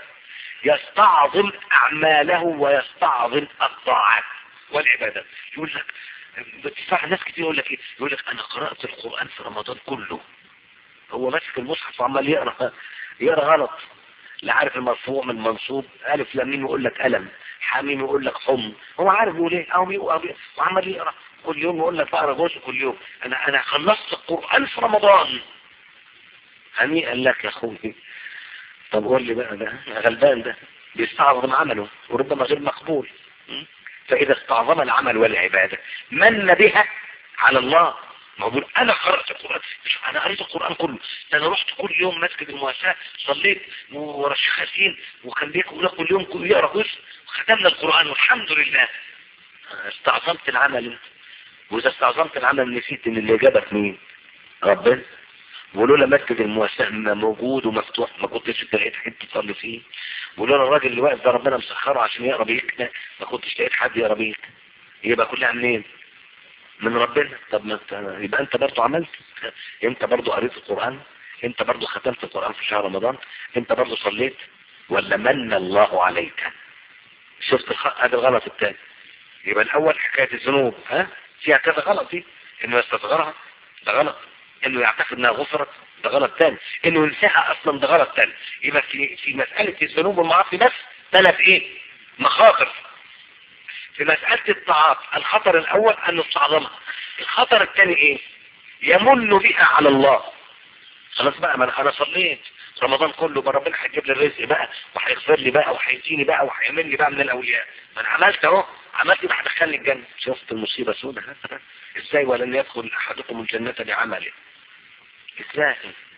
يستعظم اعماله ويستعظم الطاعات والعبادات يقول لك بتسمع ناس كتير يقول لك ايه يقول لك انا قرأت القرآن في رمضان كله هو ماسك المصحف وعمال يقرا يقرا غلط لا عارف المرفوع من المنصوب الف لام ميم يقول لك الم حميم يقول لك حم هو عارف يقول ايه او بيقرا وعمال يقرا كل يوم يقول لك بقرا جزء كل يوم انا انا خلصت القرآن في رمضان هنيئا لك يا اخوي طب قول لي بقى ده غلبان ده بيستعظم عمله وربما غير مقبول م? فإذا استعظم العمل والعبادة من بها على الله موجود انا قرأت القرآن مش انا قريت القرآن كله ده انا رحت كل يوم مسجد المواساة صليت ورا الشيخ حسين وكان بيقول كل يوم كل يقرا جزء وختمنا القرآن والحمد لله استعظمت العمل واذا استعظمت العمل نسيت ان اللي جابك مين ربنا ولولا مسجد المواساة موجود ومفتوح ما كنتش لقيت حد تصلي فيه ولولا الراجل اللي واقف ده ربنا مسخره عشان يقرا بيك ما كنتش لقيت حد يقرا بيك يبقى كلها منين من ربنا طب ما انت يبقى انت برضه عملت انت برضه قريت القرآن انت برضه ختمت القرآن في شهر رمضان انت برضه صليت ولا من الله عليك شفت هذا الغلط الثاني يبقى الاول حكاية الذنوب ها فيها كذا غلط دي انه يستصغرها ده غلط انه يعتقد انها غفرت ده غلط تاني انه ينساها اصلا ده غلط تاني يبقى في في مسألة الذنوب والمعاصي بس ثلاث ايه مخاطر في مسألة الطاعات الخطر الاول ان نستعظمها الخطر الثاني ايه يمن بها على الله خلاص بقى ما انا صليت رمضان كله بقى ربنا هيجيب لي الرزق بقى وهيغفر لي بقى وهيديني بقى وهيعمل لي بقى من الاولياء ما انا عملت اهو عملت يبقى هدخلني الجنه شفت المصيبه سودة ازاي ولن يدخل احدكم الجنه بعمله ازاي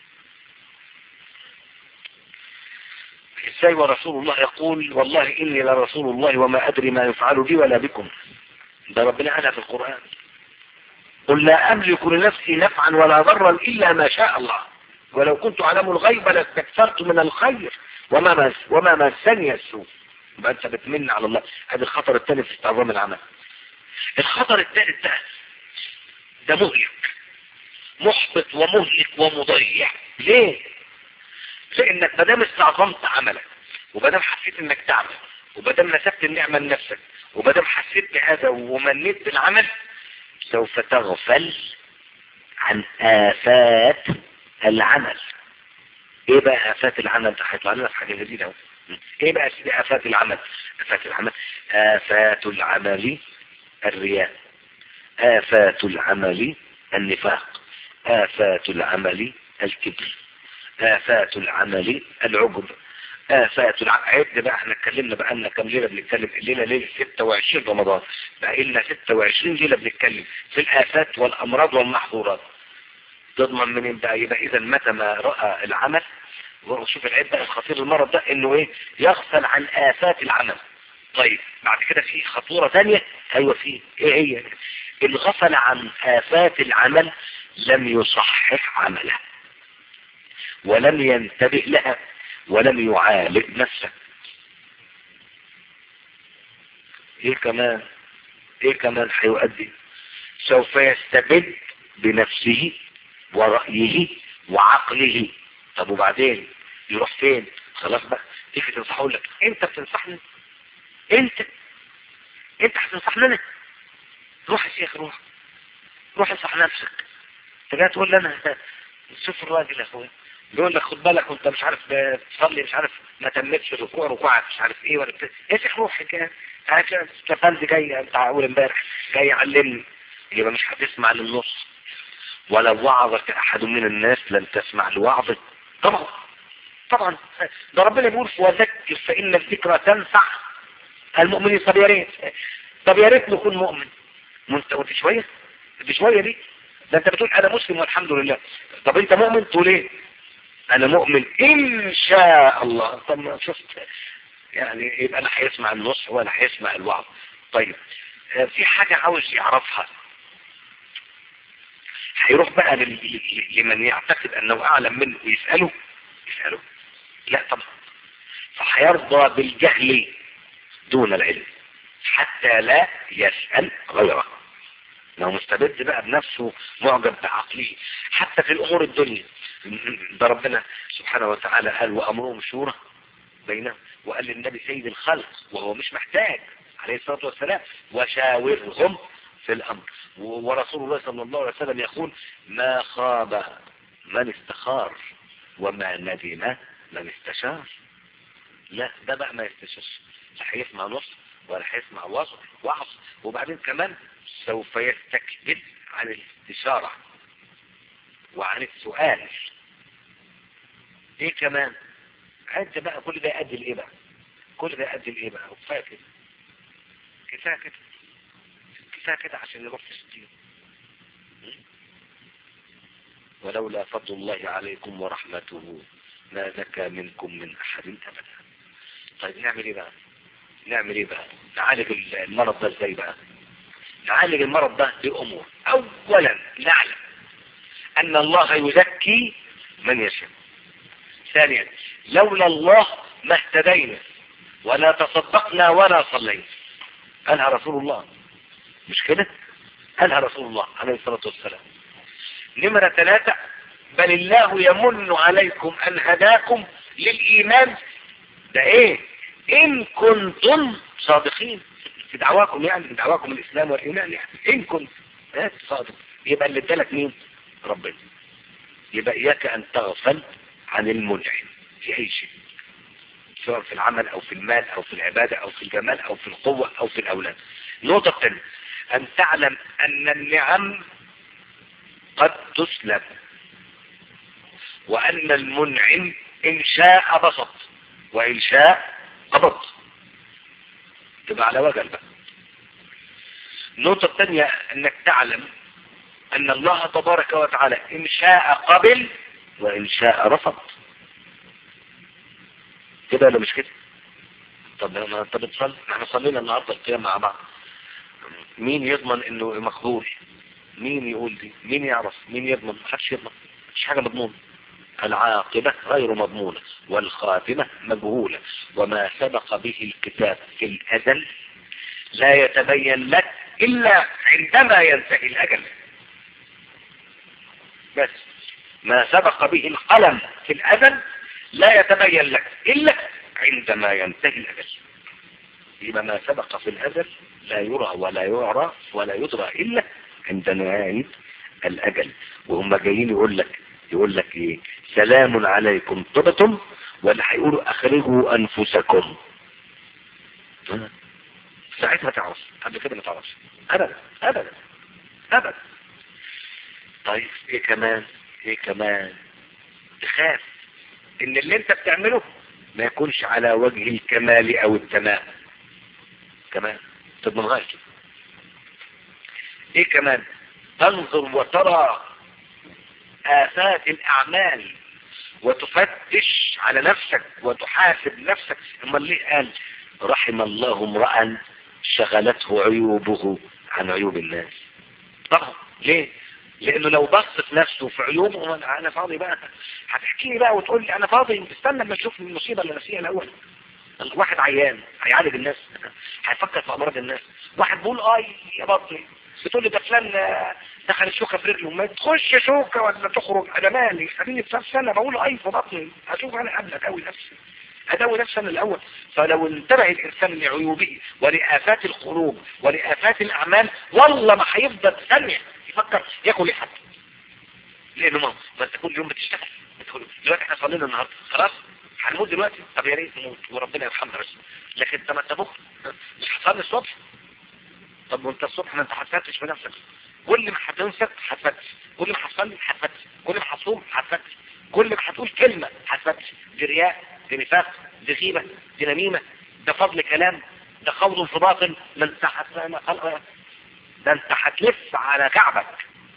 ازاي ورسول الله يقول والله اني لرسول الله وما ادري ما يفعل بي ولا بكم ده ربنا قالها في القرآن قل لا املك لنفسي نفعا ولا ضرا الا ما شاء الله ولو كنت اعلم الغيب لاستكثرت من الخير وما مس وما مسني السوء يبقى انت بتمن على الله هذا الخطر الثاني في استعظام العمل الخطر الثالث ده ده مهلك محبط ومهلك ومضيع ليه لانك ما دام استعظمت عملك وما حسيت انك تعمل وما نسبت النعمة لنفسك وما حسيت بهذا ومنيت بالعمل سوف تغفل عن آفات العمل ايه بقى آفات العمل ده هيطلع لنا في حاجة جديدة ايه بقى سيدي آفات العمل آفات العمل آفات العمل الرياء آفات العمل النفاق آفات العمل الكبر آفات العمل العجب آفات العمل عدنا بقى احنا اتكلمنا بقى لنا كام ليلة بنتكلم الليلة ليلة 26 رمضان بقى لنا 26 ليلة بنتكلم في الآفات والأمراض والمحظورات تضمن منين بقى يبقى إذا متى ما رأى العمل وشوف العيب بقى الخطير المرض ده انه ايه يغفل عن آفات العمل طيب بعد كده في خطورة ثانية ايوه في ايه هي اللي غفل عن آفات العمل لم يصحح عمله ولم ينتبه لها ولم يعالج نفسه ايه كمان ايه كمان هيؤدي سوف يستبد بنفسه ورأيه وعقله طب وبعدين يروح فين خلاص بقى تيجي تنصحه لك انت بتنصحني انت انت هتنصحني انا روح يا شيخ روح روح انصح نفسك انت جاي تقول لي انا شوف الراجل يا اخويا بيقول لك خد بالك وانت مش عارف تصلي مش عارف ما تمتش ركوع ركوعك مش عارف ايه ولا بت... يا شيخ روح كده كفلت جاي انت اول امبارح جاي يعلمني يبقى مش هتسمع للنص ولو وعظك احد من الناس لن تسمع لوعظه طبعا طبعا ده ربنا بيقول وذكر فان الذكرى تنفع المؤمنين طب يا ريت طب يا ريت نكون مؤمن وانت قلت شويه دي شويه دي ده انت بتقول انا مسلم والحمد لله طب انت مؤمن تقول ايه انا مؤمن ان شاء الله طب ما شفت يعني يبقى لا هيسمع النصح ولا هيسمع الوعظ طيب في حاجة عاوز يعرفها هيروح بقى لمن يعتقد انه اعلم منه ويسأله يسأله لا طبعا فهيرضى بالجهل دون العلم حتى لا يسأل غيره لو مستبد بقى بنفسه معجب بعقله حتى في الامور الدنيا ده ربنا سبحانه وتعالى قال وامرهم شورى بينهم وقال للنبي سيد الخلق وهو مش محتاج عليه الصلاة والسلام وشاورهم في الامر ورسول الله صلى الله عليه وسلم يقول ما خاب من استخار وما ندم من استشار لا ده بقى ما يستشارش لا هيسمع نص ولا هيسمع وصف وعص وبعدين كمان سوف يستكبر عن الاستشارة وعن السؤال ايه كمان عد بقى كل ده يؤدي لايه بقى كل ده يؤدي لايه بقى وكفايه كده كفايه كده كفايه كده عشان يروح في ستين ولولا فضل الله عليكم ورحمته ما زكى منكم من احد ابدا طيب نعمل ايه بقى نعمل ايه بقى نعالج المرض ده ازاي بقى نعالج المرض ده بامور اولا نعلم ان الله يزكي من يشاء ثانيا لولا الله ما اهتدينا ولا تصدقنا ولا صلينا قالها رسول الله مش كده قالها رسول الله عليه الصلاة والسلام نمرة ثلاثة بل الله يمن عليكم ان هداكم للايمان ده ايه ان كنتم صادقين في دعواكم يعني في دعواكم الاسلام والايمان يعني ان كنت صادق يبقى اللي ادالك مين ربنا يبقى اياك ان تغفل عن المنعم في اي شيء سواء في العمل او في المال او في العبادة او في الجمال او في القوة او في الاولاد نقطة الثانية ان تعلم ان النعم قد تسلب وان المنعم ان شاء بسط وان شاء قبض تبقى على وجل بقى النقطة الثانية انك تعلم ان الله تبارك وتعالى ان شاء قبل وان شاء رفض كده ولا مش كده طب ما انت بتصلي احنا صلينا النهارده القيام مع بعض مين يضمن انه مقبول مين يقول دي مين يعرف مين يضمن محدش يضمن مش حاجه مضمونه العاقبة غير مضمونة والخاتمة مجهولة وما سبق به الكتاب في الأزل لا يتبين لك إلا عندما ينتهي الأجل بس ما سبق به القلم في الأزل لا يتبين لك إلا عندما ينتهي الأجل يبقى ما سبق في الأزل لا يرى ولا يعرى ولا يدرى إلا عند نهاية الأجل وهم جايين يقول لك يقول لك ايه سلام عليكم طبتم ولا هيقولوا اخرجوا انفسكم ساعتها تعرف قبل كده ما تعرفش ابدا ابدا ابدا طيب ايه كمان ايه كمان تخاف ان اللي انت بتعمله ما يكونش على وجه الكمال او التمام كمان طب من غير ايه كمان تنظر وترى آفات الأعمال وتفتش على نفسك وتحاسب نفسك اما ليه قال رحم الله امرأ شغلته عيوبه عن عيوب الناس طبعا ليه لانه لو بص في نفسه في عيوبه انا فاضي بقى هتحكي لي بقى وتقول لي انا فاضي استنى لما اشوف المصيبه اللي انا فيها الاول واحد عيان هيعالج الناس هيفكر في امراض الناس واحد بيقول اي يا بطني بتقول لي ده فلان دخل الشوكة في رجله ما تخش شوكة ولا تخرج انا مالي خليني في نفسي انا بقول اي في بطني هشوف انا قبل اداوي نفسي اداوي نفسي انا الاول فلو انتبه الانسان لعيوبه ولافات القلوب ولافات الاعمال والله ما هيفضل ثانية يفكر ياكل لحد لانه ما ما انت كل يوم بتشتغل بتقول دلوقتي احنا صلينا النهارده خلاص هنموت دلوقتي طب يا ريت نموت وربنا يرحمنا بس لكن انت ما انت بكره مش هتصلي الصبح طب وانت الصبح ما انت هتفتش في نفسك كل ما هتنسك هتفتش كل ما هتصلي هتفتش كل ما هتصوم هتفتش كل ما هتقول كلمة هتفتش دي رياء دي نفاق دي غيبة دي نميمة ده فضل كلام ده خوض في باطل ما انت ده انت هتلف على كعبك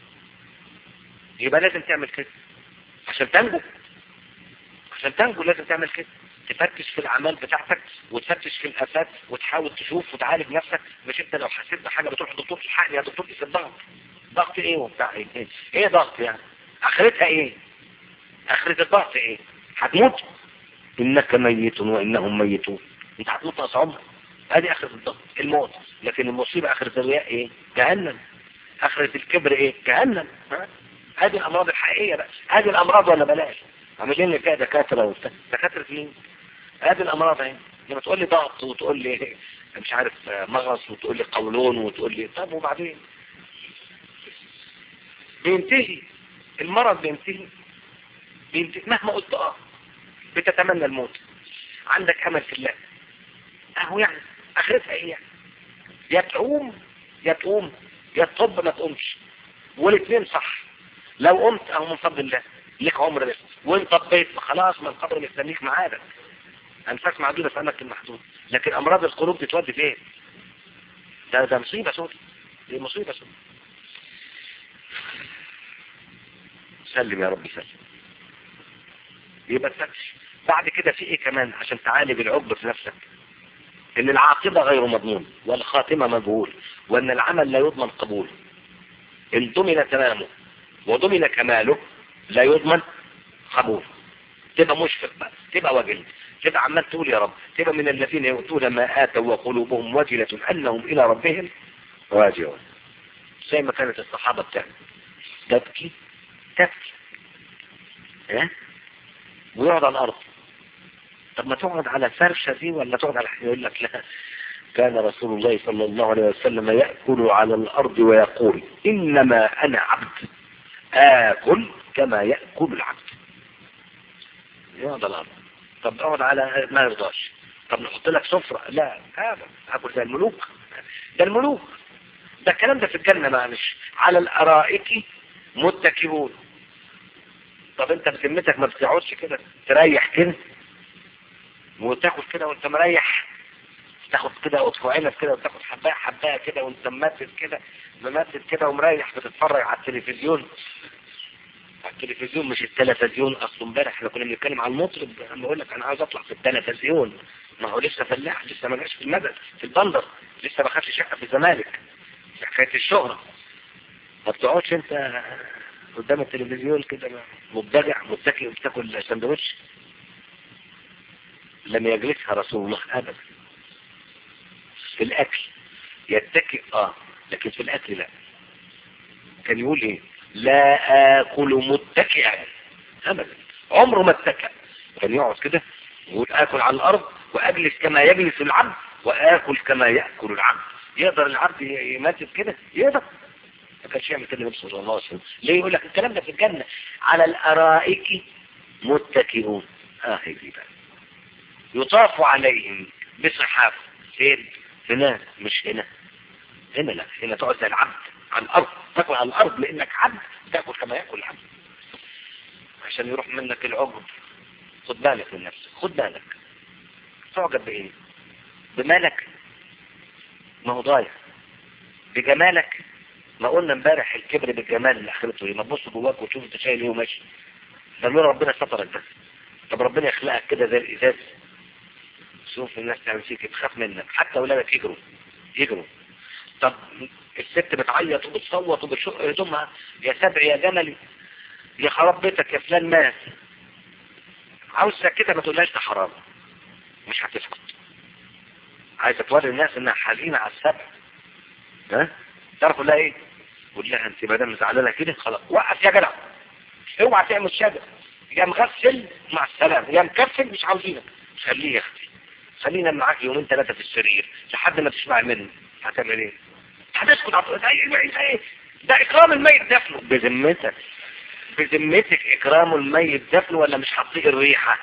يبقى لازم تعمل كده عشان تنجو عشان تنجو لازم تعمل كده تفتش في الاعمال بتاعتك وتفتش في الافات وتحاول تشوف وتعالج نفسك مش انت لو حسيت بحاجه بتروح للدكتور الحقني يا دكتور قيس الضغط ضغط ايه وبتاع ايه ايه, إيه ضغط يعني اخرتها ايه اخرة الضغط ايه هتموت انك ميت وانهم ميتون انت هتموت ناقص عمر ادي اخرة الضغط الموت لكن المصيبة اخرة الرياء ايه جهنم اخرة الكبر ايه جهنم هذه الامراض الحقيقية بقى هذه الامراض ولا بلاش عاملين لي كده دكاترة وبتاع دكاترة مين هذه الامراض اهي لما تقول لي ضغط وتقول لي مش عارف مغص وتقول لي قولون وتقول لي طب وبعدين بينتهي المرض بينتهي بينتهي مهما قلت اه بتتمنى الموت عندك امل في الله اهو يعني اخرتها ايه يعني يا تقوم يا تقوم يا تطب ما تقومش والاثنين صح لو قمت اهو من فضل الله ليك عمر بس وان طبيت خلاص ما القبر مستنيك معادك انفاس معدودة في امك المحدود لكن امراض القلوب دي تودي فين ده ده مصيبة سودة دي مصيبة سودة سلم يا رب سلم يبقى تفتش بعد كده في ايه كمان عشان تعالج العقد في نفسك ان العاقبة غير مضمون والخاتمة مجهول وان العمل لا يضمن قبول ان ضمن تمامه وضمن كماله لا يضمن قبول تبقى مشفق بقى تبقى وجل تبقى عمال تقول يا رب تبقى من الذين يؤتون ما آتوا وقلوبهم وجلة أنهم إلى ربهم راجعون زي ما كانت الصحابة بتعمل تبكي تبكي ها ويقعد على الأرض طب ما تقعد على الفرشة دي ولا تقعد على يقول لك لا كان رسول الله صلى الله عليه وسلم يأكل على الأرض ويقول إنما أنا عبد آكل كما يأكل العبد يقعد على الأرض طب اقعد على ما يرضاش طب نحط لك سفرة لا هذا أكل زي الملوك ده الملوك ده الكلام ده في الجنة معلش على الأرائك متكئون طب انت بذمتك ما بتقعدش كده تريح كده وتاخد كده وانت مريح تاخد كده قطف عينك كده وتاخد حبايه حبايه كده وانت ممثل كده ممثل كده ومريح بتتفرج على التلفزيون على التلفزيون مش التلفزيون اصل امبارح احنا كنا بنتكلم عن المطرب انا بقول لك انا عاوز اطلع في التلفزيون ما هو لسه فلاح لسه ما جاش في المدد في البندر لسه ما خدش شقه في الزمالك في حكايه الشهره ما بتقعدش انت قدام التلفزيون كده مبتدع متكئ وبتاكل سندوتش لم يجلسها رسول الله ابدا في الاكل يتكئ اه لكن في الاكل لا كان يقول ايه لا اكل متكئا ابدا عمره ما اتكى كان يقعد كده يقول اكل على الارض واجلس كما يجلس العبد واكل كما ياكل العبد يقدر العبد يمثل كده يقدر ما كانش يعمل كده النبي صلى الله عليه وسلم ليه يقول لك الكلام ده في الجنة على الارائك متكئون اه هي دي بقى يطاف عليهم بصحاف فين هنا مش هنا هنا لا هنا تقعد زي العبد على الارض تاكل على الارض لانك عبد تاكل كما ياكل العبد عشان يروح منك العجب خد بالك من نفسك خد بالك تعجب بايه بمالك ما هو ضايع بجمالك ما قلنا امبارح الكبر بالجمال اللي اخرته ايه ما تبص جواك وتشوف انت شايل ايه وماشي ده لولا ربنا سترك بس طب ربنا يخلقك كده زي الازاز شوف الناس تعمل فيك تخاف منك حتى ولادك يجروا يجروا طب الست بتعيط وبتصوت وبتشق هدومها يا سبع يا جملي يا خراب بيتك يا فلان مات عاوزة كده ما تقولهاش ده حرام مش هتسكت عايزة توري الناس انها حزينة على السبع ها تعرفوا لها ايه قول لها انت ما دام زعلانه كده خلاص وقف يا جدع اوعى تعمل شجر يا مغسل مع السلامه يا مكفل مش عاوزينك خليه يا اختي خلينا معاك يومين ثلاثه في السرير لحد ما تسمع مني هتعمل ايه هتسكت عطل ده ايه ده اكرام الميت دفنه بذمتك بذمتك اكرام الميت دفنه ولا مش هتطيق الريحه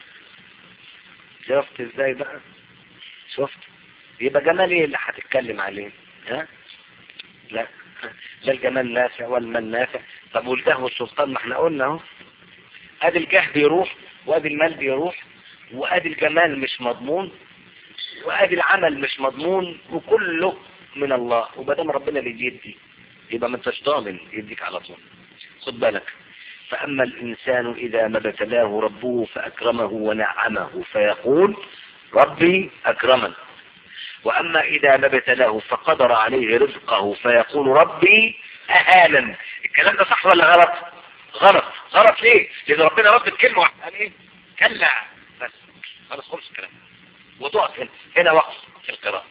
شفت ازاي بقى شفت يبقى جمال ايه اللي هتتكلم عليه ها لا لا الجمال نافع والمال نافع طب والجاه والسلطان ما احنا قلنا اهو ادي الجاه بيروح وادي المال بيروح وادي الجمال مش مضمون وادي العمل مش مضمون وكله من الله وبدام ربنا اللي يدي يبقى ما انتش ضامن يديك على طول خد بالك فاما الانسان اذا ما ابتلاه ربه فاكرمه ونعمه فيقول ربي اكرمن وأما إذا ما ابتلاه فقدر عليه رزقه فيقول ربي أهانا الكلام ده صح ولا غلط غلط غلط ليه لأن ربنا رد الكلمة قال إيه كلا بس خلاص خلص الكلام وتقف هنا هنا وقف في القراءة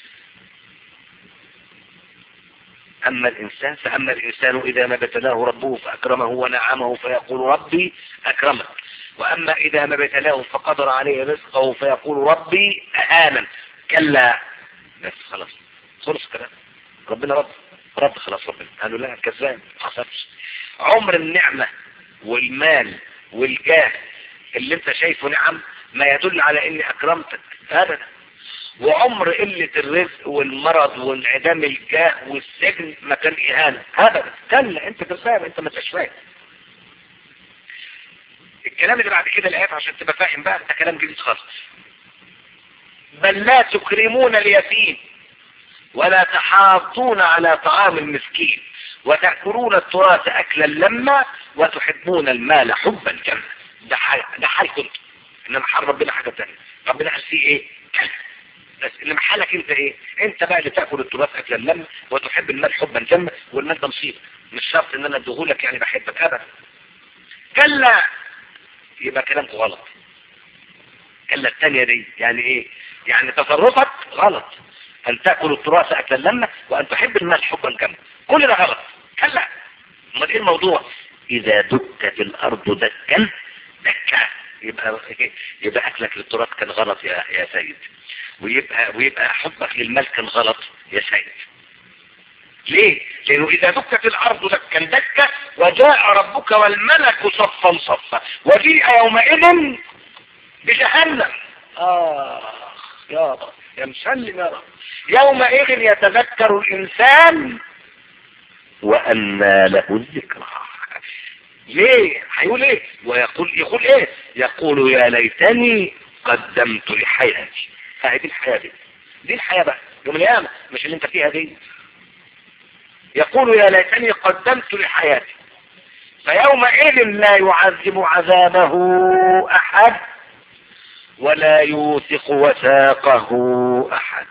أما الإنسان فأما الإنسان إذا ما ابتلاه ربه فأكرمه ونعمه فيقول ربي أكرمه وأما إذا ما ابتلاه فقدر عليه رزقه فيقول ربي أهانا كلا بس خلاص خلص كلام ربنا رب رد خلاص ربنا قالوا لا كذاب ما حصلش عمر النعمة والمال والجاه اللي انت شايفه نعم ما يدل على اني اكرمتك ابدا وعمر قلة الرزق والمرض وانعدام الجاه والسجن ما كان اهانة ابدا كلا انت كذاب انت ما انتش فاهم الكلام اللي بعد كده الايات عشان تبقى فاهم بقى ده كلام جديد خالص بل لا تكرمون اليتيم ولا تحاضون على طعام المسكين وتأكلون التراث أكلا لما وتحبون المال حبا جما ده حال ده حال كنت إنما حال ربنا حاجة تانية ربنا قال فيه إيه كلا بس إنما حالك أنت إيه أنت بقى اللي تأكل التراث أكلا لما وتحب المال حبا جما والمال ده مصيبة مش شرط إن أنا أديهولك يعني بحبك أبدا كلا يبقى كلامك غلط كلا الثانية دي يعني إيه يعني تصرفك غلط أن تأكل التراث أكلا لما وأن تحب المال حبا جما كل ده غلط كلا امال ايه الموضوع اذا دكت الارض دكا دكا يبقى يبقى اكلك للتراث كان غلط يا يا سيد ويبقى ويبقى حبك للمال كان غلط يا سيد ليه لانه اذا دكت الارض دكا دكا وجاء ربك والملك صفا صفا وجيء يومئذ بجهنم اه يا رب يا مسلم يا رب يومئذ يتذكر الانسان وأنى له الذكرى ليه هيقول ايه ويقول يقول ايه يقول يا ليتني قدمت لحياتي هذه الحياة دي دي الحياة بقى يوم القيامة مش اللي انت فيها دي يقول يا ليتني قدمت لحياتي فيومئذ لا يعذب عذابه احد ولا يوثق وثاقه احد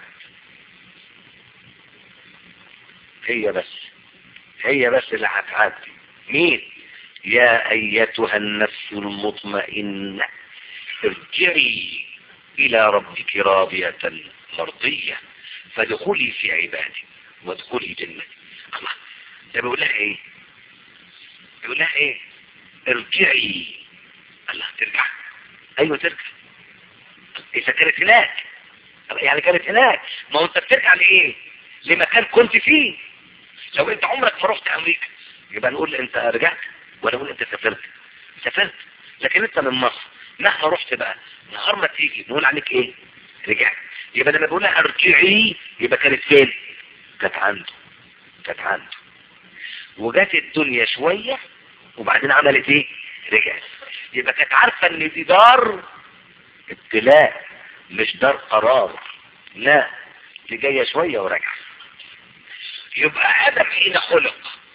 هي بس هي بس اللي هتعدي مين يا ايتها النفس المطمئنة ارجعي الى ربك راضية مرضية فادخلي في عبادي وادخلي جنتي الله ده بيقول لها ايه بيقول لها ايه ارجعي الله ترجع ايوه ترجع اذا كانت هناك يعني كانت هناك ما هو انت بترجع لايه لمكان كنت فيه لو انت عمرك ما رحت امريكا يبقى نقول انت رجعت ولا نقول انت سافرت سافرت لكن انت من مصر مهما رحت بقى نهار ما تيجي نقول عليك ايه رجعت يبقى لما بقول لها ارجعي يبقى كانت فين كانت عنده كانت عنده وجات الدنيا شوية وبعدين عملت ايه رجعت يبقى كانت عارفة ان دي دار ابتلاء مش دار قرار لا دي جاية شوية وراجعة يبقى آدم حين خلق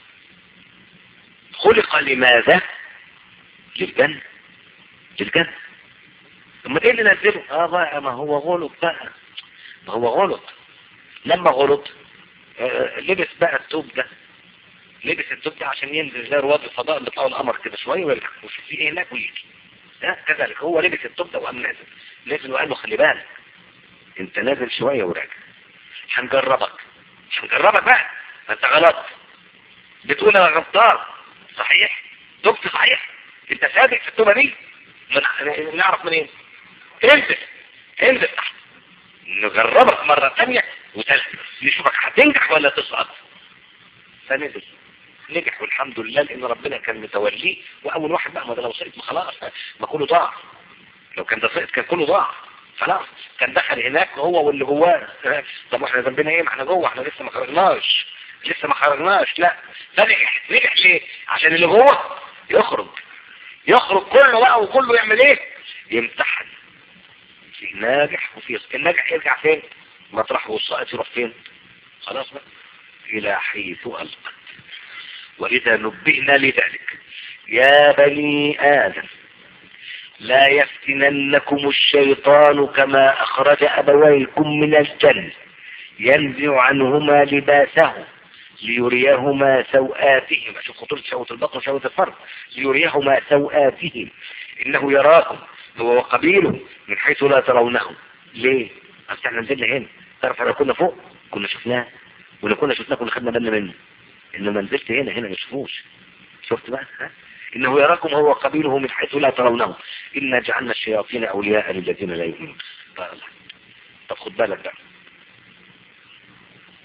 خلق لماذا للجنة للجنة ثم ايه اللي نزله اه بقى ما هو غلط بقى ما هو غلط لما غلط آه لبس بقى التوب ده لبس التوب ده عشان ينزل زي رواد الفضاء اللي طلعوا القمر كده شويه ويرجع ويشوف في ايه هناك ويجي ده كذلك هو لبس التوب ده وقام نازل نزل وقال له خلي بالك انت نازل شويه وراجع هنجربك هنجربك بقى انت غلط بتقول انا غلطان صحيح تبت صحيح انت صادق في التوبه دي من... نعرف منين انزل انزل تحت نجربك مرة تانية وثالثة نشوفك هتنجح ولا تسقط فنزل نجح والحمد لله لان ربنا كان متوليه واول واحد بقى ما ده لو سقط ما خلاص ما كله ضاع لو كان ده سقط كان كله ضاع خلاص كان دخل هناك هو واللي جواه طب احنا ذنبنا ايه ما احنا جوه احنا لسه ما خرجناش لسه ما خرجناش لا فنجح نجح ليه عشان اللي جوه يخرج يخرج كله بقى وكله يعمل ايه يمتحن في ناجح وفي الناجح يرجع فين مطرحه والسائط يروح فين خلاص بقى الى حيث القت ولذا نبهنا لذلك يا بني ادم لا يفتننكم الشيطان كما اخرج ابويكم من الجنة ينزع عنهما لباسه ليريهما سوآتهما شوف خطورة شهوة البطن وشهوة الفرد ليريهما سوآتهم إنه يراكم هو وقبيله من حيث لا ترونهم ليه؟ أصل احنا نزلنا هنا تعرف لو كنا فوق كنا شفناه ولو كنا شفناه كنا خدنا بالنا منه إنما نزلت هنا هنا ما يشوفوش شفت بقى ها؟ إنه يراكم هو وقبيله من حيث لا ترونهم إنا جعلنا الشياطين أولياء للذين لا يؤمنون طب خد بالك بقى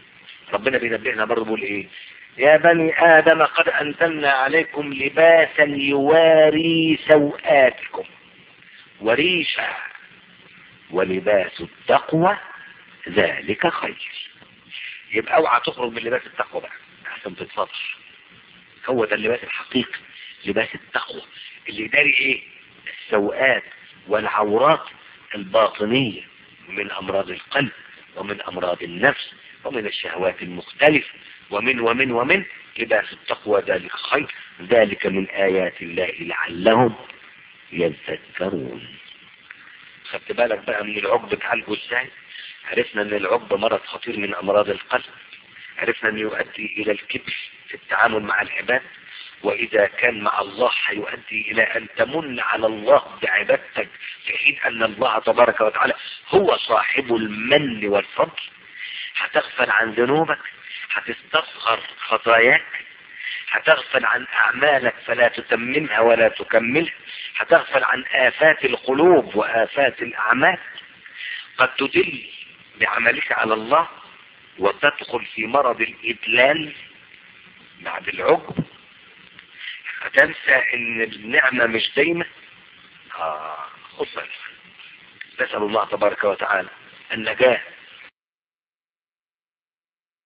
ربنا بينبهنا برضه بيقول ايه يا بني آدم قد أنزلنا عليكم لباسا يواري سوآتكم وريشا ولباس التقوى ذلك خير يبقى اوعى تخرج من لباس التقوى بقى احسن تتفضح هو ده اللباس الحقيقي لباس التقوى اللي داري ايه السوءات والعورات الباطنية من امراض القلب ومن امراض النفس ومن الشهوات المختلفة ومن ومن ومن لباس التقوى ذلك خير ذلك من آيات الله لعلهم يذكرون خدت بالك بقى من العقد تعالجه ازاي عرفنا ان العقد مرض خطير من امراض القلب عرفنا انه يؤدي الى الكبر في التعامل مع العباد واذا كان مع الله هيؤدي الى ان تمن على الله بعبادتك في حين ان الله تبارك وتعالى هو صاحب المن والفضل هتغفل عن ذنوبك هتستصغر خطاياك هتغفل عن أعمالك فلا تتممها ولا تكملها هتغفل عن آفات القلوب وآفات الأعمال قد تدل بعملك على الله وتدخل في مرض الإدلال بعد العقب هتنسى ان النعمة مش دايمة آه خد بالك نسأل الله تبارك وتعالى النجاة